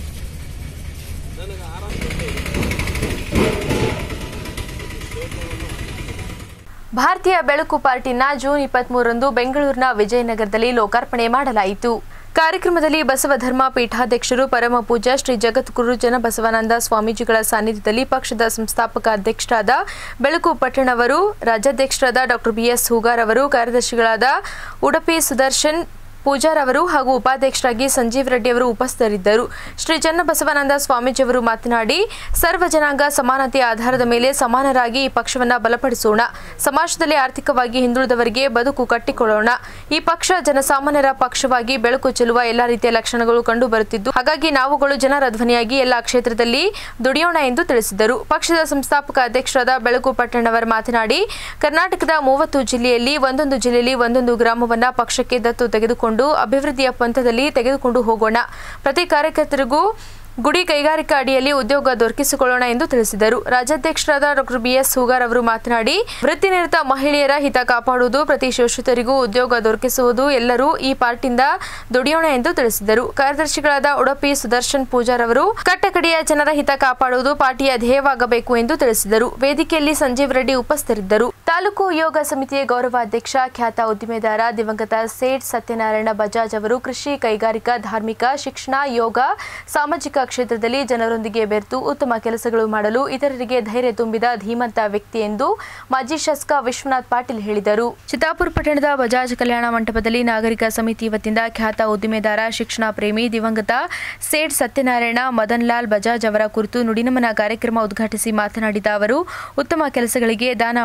[SPEAKER 17] ನನಗೆ ಆರಾಮ
[SPEAKER 2] ಭಾರತೀಯ ಬೆಳಕು ಪಾರ್ಟಿನ ಜೂನ್ ಇಪ್ಪತ್ಮೂರರಂದು ಬೆಂಗಳೂರಿನ ವಿಜಯನಗರದಲ್ಲಿ ಲೋಕಾರ್ಪಣೆ ಮಾಡಲಾಯಿತು ಕಾರ್ಯಕ್ರಮದಲ್ಲಿ ಬಸವಧರ್ಮ ಪೀಠಾಧ್ಯಕ್ಷರು ಪರಮ ಪೂಜ್ಯ ಶ್ರೀ ಜಗದ್ಗುರು ಜನಬಸವಾನಂದ ಸ್ವಾಮೀಜಿಗಳ ಸಾನ್ನಿಧ್ಯದಲ್ಲಿ ಪಕ್ಷದ ಸಂಸ್ಥಾಪಕ ಅಧ್ಯಕ್ಷರಾದ ಬೆಳಕು ಪಟ್ಟಣವರು ರಾಜ್ಯಾಧ್ಯಕ್ಷರಾದ ಡಾಕ್ಟರ್ ಬಿಎಸ್ ಹೂಗಾರ್ ಅವರು ಕಾರ್ಯದರ್ಶಿಗಳಾದ ಉಡುಪಿ ಸುದರ್ಶನ್ ಪೂಜಾರ್ ಅವರು ಹಾಗೂ ಉಪಾಧ್ಯಕ್ಷರಾಗಿ ಸಂಜೀವ್ ರೆಡ್ಡಿ ಅವರು ಉಪಸ್ಥಿತರಿದ್ದರು ಶ್ರೀ ಚನ್ನಬಸವಾನಂದ ಸ್ವಾಮೀಜಿಯವರು ಮಾತನಾಡಿ ಸರ್ವ ಜನಾಂಗ ಸಮಾನತೆಯ ಆಧಾರದ ಮೇಲೆ ಸಮಾನರಾಗಿ ಈ ಪಕ್ಷವನ್ನು ಬಲಪಡಿಸೋಣ ಸಮಾಜದಲ್ಲಿ ಆರ್ಥಿಕವಾಗಿ ಹಿಂದುಳಿದವರಿಗೆ ಬದುಕು ಕಟ್ಟಿಕೊಳ್ಳೋಣ ಈ ಪಕ್ಷ ಜನಸಾಮಾನ್ಯರ ಪಕ್ಷವಾಗಿ ಬೆಳಕು ಚೆಲ್ಲುವ ಎಲ್ಲ ರೀತಿಯ ಲಕ್ಷಣಗಳು ಕಂಡು ಬರುತ್ತಿದ್ದು ಹಾಗಾಗಿ ನಾವುಗಳು ಜನರ ಧ್ವನಿಯಾಗಿ ಎಲ್ಲ ಕ್ಷೇತ್ರದಲ್ಲಿ ದುಡಿಯೋಣ ಎಂದು ತಿಳಿಸಿದರು ಪಕ್ಷದ ಸಂಸ್ಥಾಪಕ ಅಧ್ಯಕ್ಷರಾದ ಬೆಳಕು ಪಟ್ಟಣವರ್ ಮಾತನಾಡಿ ಕರ್ನಾಟಕದ ಮೂವತ್ತು ಜಿಲ್ಲೆಯಲ್ಲಿ ಒಂದೊಂದು ಜಿಲ್ಲೆಯಲ್ಲಿ ಒಂದೊಂದು ಗ್ರಾಮವನ್ನ ಪಕ್ಷಕ್ಕೆ ದತ್ತು ತೆಗೆದುಕೊಂಡು ಅಭಿವೃದ್ಧಿಯ ಪಂಥದಲ್ಲಿ ತೆಗೆದುಕೊಂಡು ಹೋಗೋಣ ಪ್ರತಿ ಕಾರ್ಯಕರ್ತರಿಗೂ ಗುಡಿ ಕೈಗಾರಿಕಾ ಅಡಿಯಲ್ಲಿ ಉದ್ಯೋಗ ದೊರಕಿಸಿಕೊಳ್ಳೋಣ ಎಂದು ತಿಳಿಸಿದರು ರಾಜ್ಯಾಧ್ಯಕ್ಷರಾದ ಡಾಕ್ಟರ್ ಬಿಎಸ್ ಹೂಗಾರ್ ಅವರು ಮಾತನಾಡಿ ವೃತ್ತಿನಿರತ ಮಹಿಳೆಯರ ಹಿತ ಕಾಪಾಡುವುದು ಪ್ರತಿ ಶೋಷಿತರಿಗೂ ಉದ್ಯೋಗ ದೊರಕಿಸುವುದು ಎಲ್ಲರೂ ಈ ಪಾರ್ಟಿಯಿಂದ ದುಡಿಯೋಣ ಎಂದು ತಿಳಿಸಿದರು ಕಾರ್ಯದರ್ಶಿಗಳಾದ ಉಡುಪಿ ಸುದರ್ಶನ್ ಪೂಜಾರ್ ಅವರು ಕಟ್ಟಕಡೆಯ ಜನರ ಹಿತ ಕಾಪಾಡುವುದು ಪಾರ್ಟಿಯ ಧ್ಯೇಯವಾಗಬೇಕು ಎಂದು ತಿಳಿಸಿದರು ವೇದಿಕೆಯಲ್ಲಿ ಸಂಜೀವ್ ರೆಡ್ಡಿ ಉಪಸ್ಥಿತರಿದ್ದರು ತಾಲೂಕು ಯೋಗ ಸಮಿತಿಯ ಗೌರವಾಧ್ಯಕ್ಷ ಖ್ಯಾತ ಉದ್ದಿಮೆದಾರ ದಿವಂಗತ ಸೇಠ್ ಸತ್ಯನಾರಾಯಣ ಬಜಾಜ್ ಅವರು ಕೃಷಿ ಕೈಗಾರಿಕಾ ಧಾರ್ಮಿಕ ಶಿಕ್ಷಣ ಯೋಗ ಸಾಮಾಜಿಕ ಕ್ಷೇತ್ರದಲ್ಲಿ ಜನರೊಂದಿಗೆ ಬೆರೆತು ಉತ್ತಮ ಕೆಲಸಗಳು ಮಾಡಲು ಇತರರಿಗೆ ಧೈರ್ಯ ತುಂಬಿದ ಧೀಮಂತ ವ್ಯಕ್ತಿ ಎಂದು ಮಾಜಿ ಶಾಸಕ ವಿಶ್ವನಾಥ್ ಪಾಟೀಲ್ ಹೇಳಿದರು ಚಿತ್ತಾಪುರ ಪಟ್ಟಣದ ಬಜಾಜ್ ಕಲ್ಯಾಣ ಮಂಟಪದಲ್ಲಿ ನಾಗರಿಕ ಸಮಿತಿ ವತಿಯಿಂದ ಖ್ಯಾತ ಉದ್ದಿಮೆದಾರ ಶಿಕ್ಷಣ ಪ್ರೇಮಿ ದಿವಂಗತ ಸೇಠ್ ಸತ್ಯನಾರಾಯಣ ಮದನ್ ಲಾಲ್ ಬಜಾಜ್ ಅವರ ಕುರಿತು ನುಡಿನಮನ ಕಾರ್ಯಕ್ರಮ ಉದ್ಘಾಟಿಸಿ ಮಾತನಾಡಿದ ಅವರು ಉತ್ತಮ ಕೆಲಸಗಳಿಗೆ ದಾನ ಮಾಡುವುದಲ್ಲಿ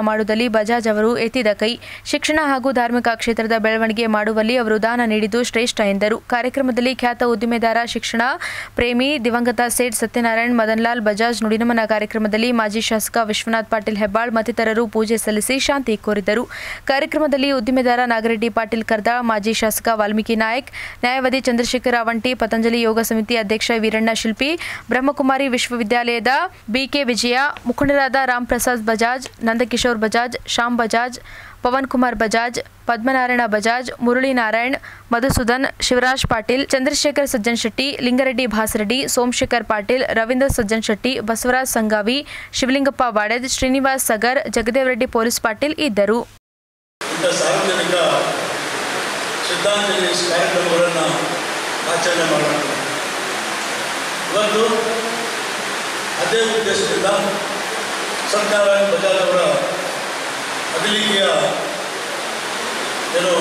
[SPEAKER 2] ಬಜಾಜ್ ಅವರು ಎತ್ತಿದ ಕೈ ಶಿಕ್ಷಣ ಹಾಗೂ ಧಾರ್ಮಿಕ ಕ್ಷೇತ್ರದ ಬೆಳವಣಿಗೆ ಮಾಡುವಲ್ಲಿ ಅವರು ದಾನ ನೀಡಿದ್ದು ಶ್ರೇಷ್ಠ ಎಂದರು ಕಾರ್ಯಕ್ರಮದಲ್ಲಿ ಖ್ಯಾತ ಉದ್ದಿಮೆದಾರ ಶಿಕ್ಷಣ ಪ್ರೇಮಿ ದಿವಂಗತ ಸೇಠ್ ಸತ್ಯನಾರಾಯಣ್ ಮದನ್ಲಾಲ್ ಬಜಾಜ್ ನುಡಿನಮನ ಕಾರ್ಯಕ್ರಮದಲ್ಲಿ ಮಾಜಿ ಶಾಸಕ ವಿಶ್ವನಾಥ್ ಪಾಟೀಲ್ ಹೆಬ್ಬಾಳ್ ಮತ್ತಿತರರು ಪೂಜೆ ಸಲ್ಲಿಸಿ ಶಾಂತಿ ಕೋರಿದರು ಕಾರ್ಯಕ್ರಮದಲ್ಲಿ ಉದ್ದಿಮೆದಾರ ನಾಗರೆಡ್ಡಿ ಪಾಟೀಲ್ ಕರ್ದಾಳ್ ಮಾಜಿ ಶಾಸಕ ವಾಲ್ಮೀಕಿ ನಾಯಕ್ ನ್ಯಾಯವಾದಿ ಚಂದ್ರಶೇಖರ ಅವಂಟಿ ಪತಂಜಲಿ ಯೋಗ ಸಮಿತಿ ಅಧ್ಯಕ್ಷ ವೀರಣ್ಣ ಶಿಲ್ಪಿ ಬ್ರಹ್ಮಕುಮಾರಿ ವಿಶ್ವವಿದ್ಯಾಲಯದ ಬಿಕೆ ವಿಜಯ ಮುಖಂಡರಾದ ರಾಮ್ ಪ್ರಸಾದ್ ಬಜಾಜ್ ನಂದಕಿಶೋರ್ ಬಜಾಜ್ ಶ್ಯಾಮ್ ಬಜಾಜ್ ಪವನ್ ಕುಮಾರ್ ಬಜಾಜ್ ಪದ್ಮನಾರಾಯಣ ಬಜಾಜ್ ಮುರಳಿ ನಾರಾಯಣ್ ಮಧುಸೂದನ್ ಶಿವರಾಜ್ ಪಾಟೀಲ್ ಚಂದ್ರಶೇಖರ್ ಸಜ್ಜನ್ ಶೆಟ್ಟಿ ಲಿಂಗರೆಡ್ಡಿ ಭಾಸರೆಡ್ಡಿ ಸೋಮಶೇಖರ್ ಪಾಟೀಲ್ ರವೀಂದ್ರ ಸಜ್ಜನ್ ಶೆಟ್ಟಿ ಬಸವರಾಜ್ ಸಂಗಾವಿ ಶಿವಲಿಂಗಪ್ಪ ವಾಡೆದ್ ಶ್ರೀನಿವಾಸ್ ಸಗರ್ ಜಗದೇವರೆಡ್ಡಿ ಪೊಲೀಸ್ ಪಾಟೀಲ್ ಇದ್ದರು
[SPEAKER 18] ಇಂಥ ಸಾರ್ವಜನಿಕ ಶ್ರದ್ಧಾಂಜಲಿ ಕಾರ್ಯಕ್ರಮಗಳನ್ನು ಆಚರಣೆ ಮಾಡೋಣ ಇವತ್ತು ಅದೇ ಉದ್ದೇಶದಿಂದ ಸತ್ಯನಾರಾಯಣ ಬಜಾಜ್ ಅವರ ಅಗಲಿಕೆಯ ಏನು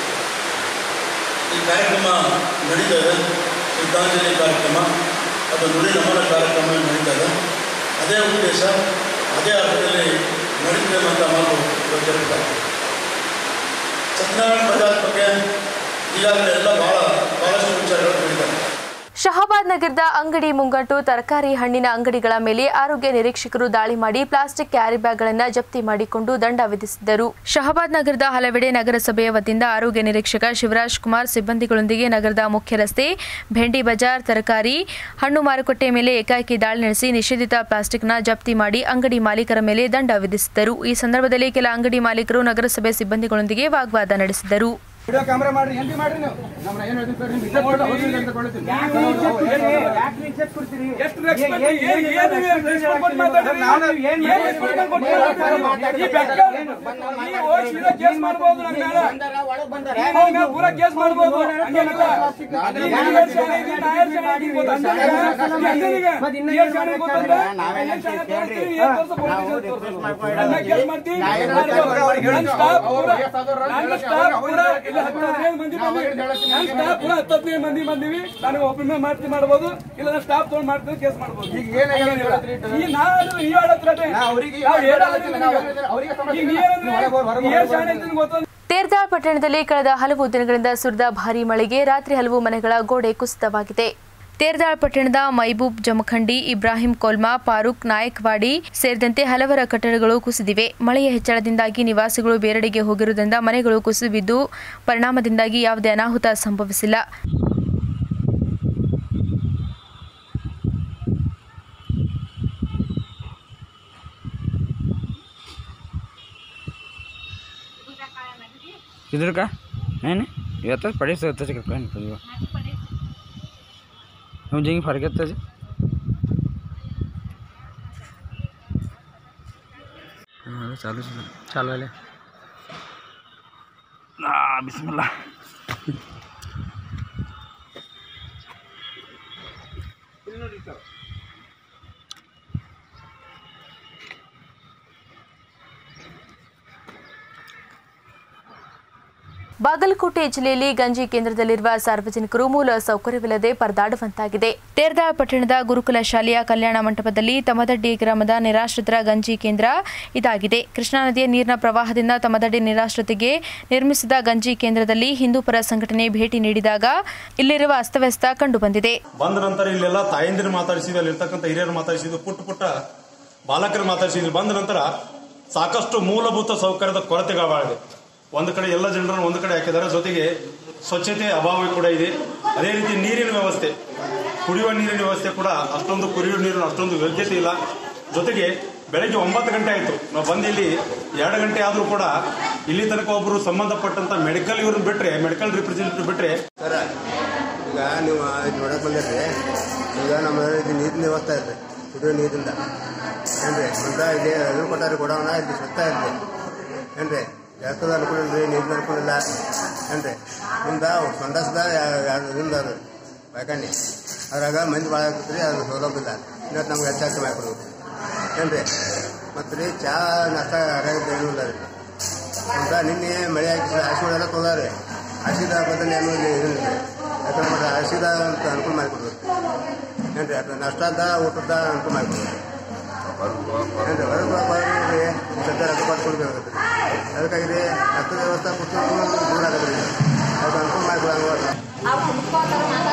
[SPEAKER 18] ಈ ಕಾರ್ಯಕ್ರಮ ನಡೀತದೆ ಶ್ರದ್ಧಾಂಜಲಿ ಕಾರ್ಯಕ್ರಮ ಅದು ನುಡಿ ನಮನ ಕಾರ್ಯಕ್ರಮ ನಡೀತದೆ ಅದೇ ಉದ್ದೇಶ ಅದೇ ಅರ್ಥದಲ್ಲಿ ನಡೀತದೆ ಅಂತ ಮಾತು ಇವತ್ತಿರುತ್ತಾರೆ ಸತ್ಯನಾರಾಯಣ ಬಜಾಜ್ ಬಗ್ಗೆ ಈಗಾಗಲೇ ಎಲ್ಲ ಭಾಳ ಭಾಳಷ್ಟು ವಿಚಾರಗಳು ಹೇಳಿದ್ದಾರೆ
[SPEAKER 2] ಶಹಾಬಾದ್ ನಗರದ ಅಂಗಡಿ ಮುಂಗಟ್ಟು ತರಕಾರಿ ಹಣ್ಣಿನ ಅಂಗಡಿಗಳ ಮೇಲೆ ಆರೋಗ್ಯ ನಿರೀಕ್ಷಕರು ದಾಳಿ ಮಾಡಿ ಪ್ಲಾಸ್ಟಿಕ್ ಕ್ಯಾರಿ ಬ್ಯಾಗ್ಗಳನ್ನು ಜಪ್ತಿ ಮಾಡಿಕೊಂಡು ದಂಡ ವಿಧಿಸಿದ್ದರು ಶಹಾಬಾದ್ ನಗರದ ಹಲವೆಡೆ ನಗರಸಭೆಯ ವತಿಯಿಂದ ಆರೋಗ್ಯ ನಿರೀಕ್ಷಕ ಶಿವರಾಜ್ ಕುಮಾರ್ ಸಿಬ್ಬಂದಿಗಳೊಂದಿಗೆ ನಗರದ ಮುಖ್ಯ ರಸ್ತೆ ಭೆಂಡಿ ಬಜಾರ್ ತರಕಾರಿ ಹಣ್ಣು ಮಾರುಕಟ್ಟೆ ಮೇಲೆ ಏಕಾಏಕಿ ದಾಳಿ ನಡೆಸಿ ನಿಷೇಧಿತ ಪ್ಲಾಸ್ಟಿಕ್ನ ಜಪ್ತಿ ಮಾಡಿ ಅಂಗಡಿ ಮಾಲೀಕರ ಮೇಲೆ ದಂಡ ವಿಧಿಸಿದ್ದರು ಈ ಸಂದರ್ಭದಲ್ಲಿ ಕೆಲ ಅಂಗಡಿ ಮಾಲೀಕರು ನಗರಸಭೆ ಸಿಬ್ಬಂದಿಗಳೊಂದಿಗೆ ವಾಗ್ವಾದ ನಡೆಸಿದರು
[SPEAKER 19] ವಿಡಿಯೋ ಕ್ಯಾಮ್ರಾ ಮಾಡ್ರಿ ಎಂಟಿ ಮಾಡ್ರಿ ನೀವು ನಮ್ಮನ್ನ ಏನು ಹೇಳ್ತೀನಿ ಸರ್ ನಿಮ್ಗೆ ಇಜ್ಜತ್ ಕೊಟ್ಟು ಹೋಗ್ರಿ ಅಂತ ಕೊಡ್ತೀನಿ.
[SPEAKER 17] ಎಷ್ಟು respect? ಏನ್- ಏನ್- ಏನ್ respect ಕೊಟ್ಟು ಮಾತಾಡ್ರಿ?
[SPEAKER 19] ನಾನು ಏನ್
[SPEAKER 17] ಏನ್ respect ಕೊಟ್ಟು ಮಾತಾಡ್ರಿ? ಈ ಬೆಕ್ಕ- ಈ ಹೋಗಿ ಸೀದಾ ಕೇಸ್ ಮಾಡ್ಬೋದು ನನ್ನ ಮೇಲೆ. ಈ ನನ್ನ ಮೇಲೆ ಪೂರಾ ಕೇಸ್ ಮಾಡ್ಬೋದು. ಹಂಗೇನಿಲ್ಲ. ಈ ನಾಯರ್ ಶಾಲೆ ಇದೆ, ನಾಯರ್ ಶಾಲೆ ಇದೆ, ಗೊತ್ತಾ? ಈ ಅಂಜನಿಗೆ ಏನ್ ಶಾಲೆ ಗೊತ್ತಂದ್ರೆ? ಏನ್ ಶಾಲೆ ತೋರಿಸ್ತೀವಿ, ಏನ್ ತೋರ್ಸು, police ಅವ್ರು ತೋರ್ಸು. ನನ್ನ ಮೇಲೆ ಕೇಸ್ ಮಾಡ್ತೀನಿ. ನನ್ನ staff ಪೂರಾ- ನನ್ನ staff ಪೂರಾ ಇಲ್ಲ ಹತ್ತು ಹದಿನೈದು ಮಂದಿ ಬಂದಿವಿ. ನನ್ನ staff ಪೂರಾ ಹತ್ತು ಹದಿನೈದು ಮಂದಿ ಬಂದಿವಿ ನನಗೆ ಒಪ್ಪಿಗೆ ಮಾಡ್ತೀನಿ ಮಾಡ್ಬೋದು ಇಲ್ಲ ನನ್ನ ಸ್ಟಾಫ್ ತಗೊಂಡು ಮಾಡ್ತೀನಿ ಕೇಸ್ ಮಾಡ್ಬೋದು
[SPEAKER 19] ಈಗ ಏನ್ ಹೇಳ್ತೀರಿ?
[SPEAKER 17] ಈಗ ನಾನು ನೀವ್ ಹೇಳತ್ರ
[SPEAKER 19] ನಾ ಅವ್ರಿಗೆ
[SPEAKER 17] ನಾವು
[SPEAKER 19] ಈಗ
[SPEAKER 17] ಹೇಳೋದಿಲ್ಲ
[SPEAKER 19] ನಾವು
[SPEAKER 17] ನಿಮ್ಗೆ.
[SPEAKER 19] ಅವ್ರಿಗೆ ಸಮಸ್ಯೆ
[SPEAKER 17] ಈಗ ನೀ
[SPEAKER 19] ಇಲ್ಲ.
[SPEAKER 17] ಏನಂದ್ರೆ
[SPEAKER 19] ನೀವು ಒಳಗೆ ಹೊರಗೆ
[SPEAKER 17] ಏನ್
[SPEAKER 19] ಹೋಗ್ಬೋದು.
[SPEAKER 17] ಶಾಣೆ ಇದ್ದೀನಿ ಗೊತ್ತಂದ್ರೆ
[SPEAKER 2] ತೇರ್ದಾಳ್ ಪಟ್ಟಣದಲ್ಲಿ ಕಳೆದ ಹಲವು ದಿನಗಳಿಂದ ಸುರಿದ ಭಾರೀ ಮಳೆಗೆ ರಾತ್ರಿ ಹಲವು ಮನೆಗಳ ಗೋಡೆ ಕುಸಿತವಾಗಿದೆ ತೇರ್ದಾಳ್ ಪಟ್ಟಣದ ಮೈಬೂಬ್ ಜಮಖಂಡಿ ಇಬ್ರಾಹಿಂ ಕೊಲ್ಮಾ ಫಾರೂಕ್ ನಾಯಕ್ವಾಡಿ ಸೇರಿದಂತೆ ಹಲವರ ಕಟ್ಟಡಗಳು ಕುಸಿದಿವೆ ಮಳೆಯ ಹೆಚ್ಚಳದಿಂದಾಗಿ ನಿವಾಸಿಗಳು ಬೇರೆಡೆಗೆ ಹೋಗಿರುವುದರಿಂದ ಮನೆಗಳು ಕುಸಿದು ಬಿದ್ದು ಪರಿಣಾಮದಿಂದಾಗಿ ಯಾವುದೇ ಅನಾಹುತ ಸಂಭವಿಸಿಲ್ಲ
[SPEAKER 20] किधर का नहीं नहीं ये तो पड़े से होता है कहीं नहीं हम जाएंगे फर्क है तो हाँ चालू से चालू वाले आ बिस्मिल्लाह
[SPEAKER 2] ಬಾಗಲಕೋಟೆ ಜಿಲ್ಲೆಯಲ್ಲಿ ಗಂಜಿ ಕೇಂದ್ರದಲ್ಲಿರುವ ಸಾರ್ವಜನಿಕರು ಮೂಲ ಸೌಕರ್ಯವಿಲ್ಲದೆ ಪರದಾಡುವಂತಾಗಿದೆ ತೇರ್ದಾಳ್ ಪಟ್ಟಣದ ಗುರುಕುಲ ಶಾಲೆಯ ಕಲ್ಯಾಣ ಮಂಟಪದಲ್ಲಿ ತಮದಡ್ಡಿ ಗ್ರಾಮದ ನಿರಾಶ್ರಿತರ ಗಂಜಿ ಕೇಂದ್ರ ಇದಾಗಿದೆ ಕೃಷ್ಣಾ ನದಿಯ ನೀರಿನ ಪ್ರವಾಹದಿಂದ ತಮದಡ್ಡಿ ನಿರಾಶ್ರಿತಿಗೆ ನಿರ್ಮಿಸಿದ ಗಂಜಿ ಕೇಂದ್ರದಲ್ಲಿ ಹಿಂದೂಪರ ಸಂಘಟನೆ ಭೇಟಿ ನೀಡಿದಾಗ ಇಲ್ಲಿರುವ ಅಸ್ತವ್ಯಸ್ತ ಕಂಡುಬಂದಿದೆ
[SPEAKER 21] ಬಂದ ನಂತರ ಇಲ್ಲೆಲ್ಲ ತಾಯಂದಿರು ಮಾತಾಡಿಸಿದ್ವಿ ಅಲ್ಲಿರ್ತಕ್ಕಂಥ ಹಿರಿಯರು ಮಾತಾಡಿಸಿದ್ವಿ ಪುಟ್ಟ ಪುಟ್ಟ ಬಾಲಕರು ಮಾತಾಡಿಸಿದ್ವಿ ಬಂದ ನಂತರ ಸಾಕಷ್ಟು ಮೂಲಭೂತ ಸೌಕರ್ಯದ ಕೊರತೆಗಳಾಗಿದೆ ಒಂದು ಕಡೆ ಎಲ್ಲ ಜನರನ್ನು ಒಂದು ಕಡೆ ಹಾಕಿದ್ದಾರೆ ಜೊತೆಗೆ ಸ್ವಚ್ಛತೆ ಅಭಾವ ಕೂಡ ಇದೆ ಅದೇ ರೀತಿ ನೀರಿನ ವ್ಯವಸ್ಥೆ ಕುಡಿಯುವ ನೀರಿನ ವ್ಯವಸ್ಥೆ ಕೂಡ ಅಷ್ಟೊಂದು ಕುಡಿಯುವ ನೀರಿನ ಅಷ್ಟೊಂದು ಯೋಗ್ಯತೆ ಇಲ್ಲ ಜೊತೆಗೆ ಬೆಳಗ್ಗೆ ಒಂಬತ್ತು ಗಂಟೆ ಆಯಿತು ನಾವು ಬಂದು ಇಲ್ಲಿ ಎರಡು ಗಂಟೆ ಆದರೂ ಕೂಡ ಇಲ್ಲಿ ತನಕ ಒಬ್ಬರು ಸಂಬಂಧಪಟ್ಟಂತ ಮೆಡಿಕಲ್ ಇವ್ರನ್ನ ಬಿಟ್ರೆ ಮೆಡಿಕಲ್ ರಿಪ್ರೆಸೆಂಟೇಟಿವ್ ಬಿಟ್ರೆ
[SPEAKER 22] ಸರ ಈಗ ನೀವು ಇದು ನೋಡಕ್ ಬಂದಿರ್ರಿ ಈಗ ನಮ್ಮ ಇದು ನೀರಿನ ವ್ಯವಸ್ಥೆ ಇರ್ರಿ ಕುಡಿಯೋ ನೀರಿಂದ ಏನ್ರಿ ಅಂತ ಇಲ್ಲಿ ಇದು ಕೊಟ್ಟಾರಿ ಕೊಡೋಣ ಇಲ್ಲಿ ಸುತ್ತ ಇರ್ರಿ ಏನ್ರಿ ಎತ್ತದ ಅನುಕೂಲ ಇಲ್ರಿ ನೀರಿನ ಅನುಕೂಲ ಇಲ್ಲ ಏನ್ರಿ ನಿಮ್ದ ಸಂಡಸ್ದ ಇದರಿಂದ ಅದು ಬಾಯ್ಕಣ್ಣಿ ಅದ್ರಾಗ ಮಂದಿ ಭಾಳ ಆಗ್ತೈತ್ರಿ ಅದು ಸೌಲಭ್ಯ ಇಲ್ಲ ಇನ್ನೊತ್ತು ನಮ್ಗೆ ಹೆಚ್ಚಾಗಿ ಮಾಡ್ಕೊಡ್ಬೇಕು ಏನ್ರಿ ಮತ್ತು ರೀ ಚಾ ನಾಷ್ಟ ಅರಾಗಿದ್ದು ಏನೂ ಇಲ್ಲ ರೀ ಅಂತ ನಿನ್ನೆ ಮಳೆ ಹಾಕಿ ಹಸಿಗಳೆಲ್ಲ ತೊಗೊಂಡ್ರಿ ಹಸಿದ ಬದಲು ಏನು ಇಲ್ಲಿ ಇದಿಲ್ಲ ಯಾಕಂದ್ರೆ ಮತ್ತೆ ಹಸಿದ ಅಂತ ಅನುಕೂಲ ಮಾಡಿಕೊಡ್ಬೇಕು ಏನ್ರಿ ಅದು ನಾಷ್ಟದ ಊಟದ ಅನುಕೂಲ ಮಾಡಿಕೊಡ್ಬೇಕು ಏನ್ರಿ ಹೊರಗೆ ಹೋಗ್ರಿ ಸದ್ಯ ರೊಕ್ಕ ಕೊಟ್ಟು ಕೊಡ್ಬೇಕಾಗತ್ತೆ ಅದಕ್ಕಾಗಿ ರೀ ರೊಕ್ಕದ ವ್ಯವಸ್ಥೆ ಕೊಟ್ಟು ದೂರ ಆಗತ್ತೆ ರೀ ಅದು ಅನುಕೂಲ ಮಾಡಿಕೊಡಂಗ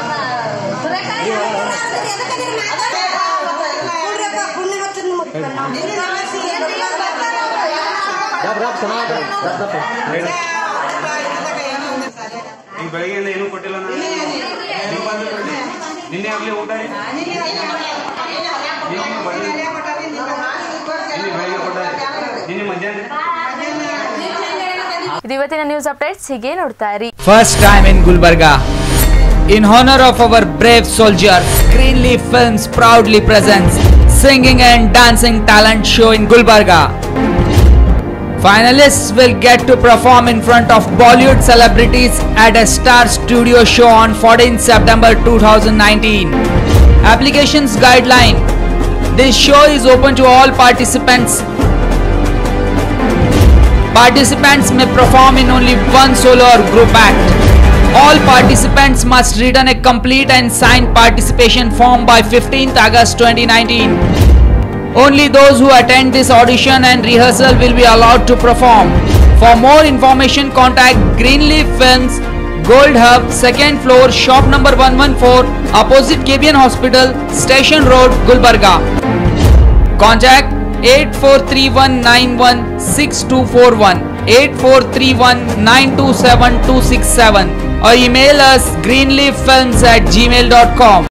[SPEAKER 1] ಈಗ ಬೆಳಗ್ಗೆಯಿಂದ ಏನೂ ಕೊಟ್ಟಿಲ್ಲ ನಾನು ನೀವು ಬಂದು ಕೊಡಿ. ನಿನ್ನೆ ಆಗ್ಲಿ ಊಟ ರೀ? ನಿನ್ನೆ ಬಂದಿಲ್ಲ. ನಿನ್ನೆ ಬೆಳಗ್ಗೆ ಕೊಟ್ಟಾರೆ. ನಿನ್ನೆ ಮಧ್ಯಾಹ್ನ
[SPEAKER 2] ಇದು ಇವತ್ತಿನ ನ್ಯೂಸ್ ಅಪ್ಡೇಟ್ಸ್ ಹೀಗೆ ನೋಡ್ತಾ ಇರಿ
[SPEAKER 5] First time in Gulbarga. In honor of our brave soldiers, Greenleaf Films proudly presents singing and dancing talent show in Gulbarga. Finalists will get to perform in front of Bollywood celebrities at a star studio show on 14 September 2019. Applications guideline. This show is open to all participants Participants may perform in only one solo or group act. All participants must return a complete and signed participation form by 15th August 2019. Only those who attend this audition and rehearsal will be allowed to perform. For more information, contact Greenleaf Films, Gold Hub, second floor, shop number 114, opposite KBN Hospital, Station Road, Gulbarga. Contact 8431916241 8431927267 or email us greenleaffilms at gmail.com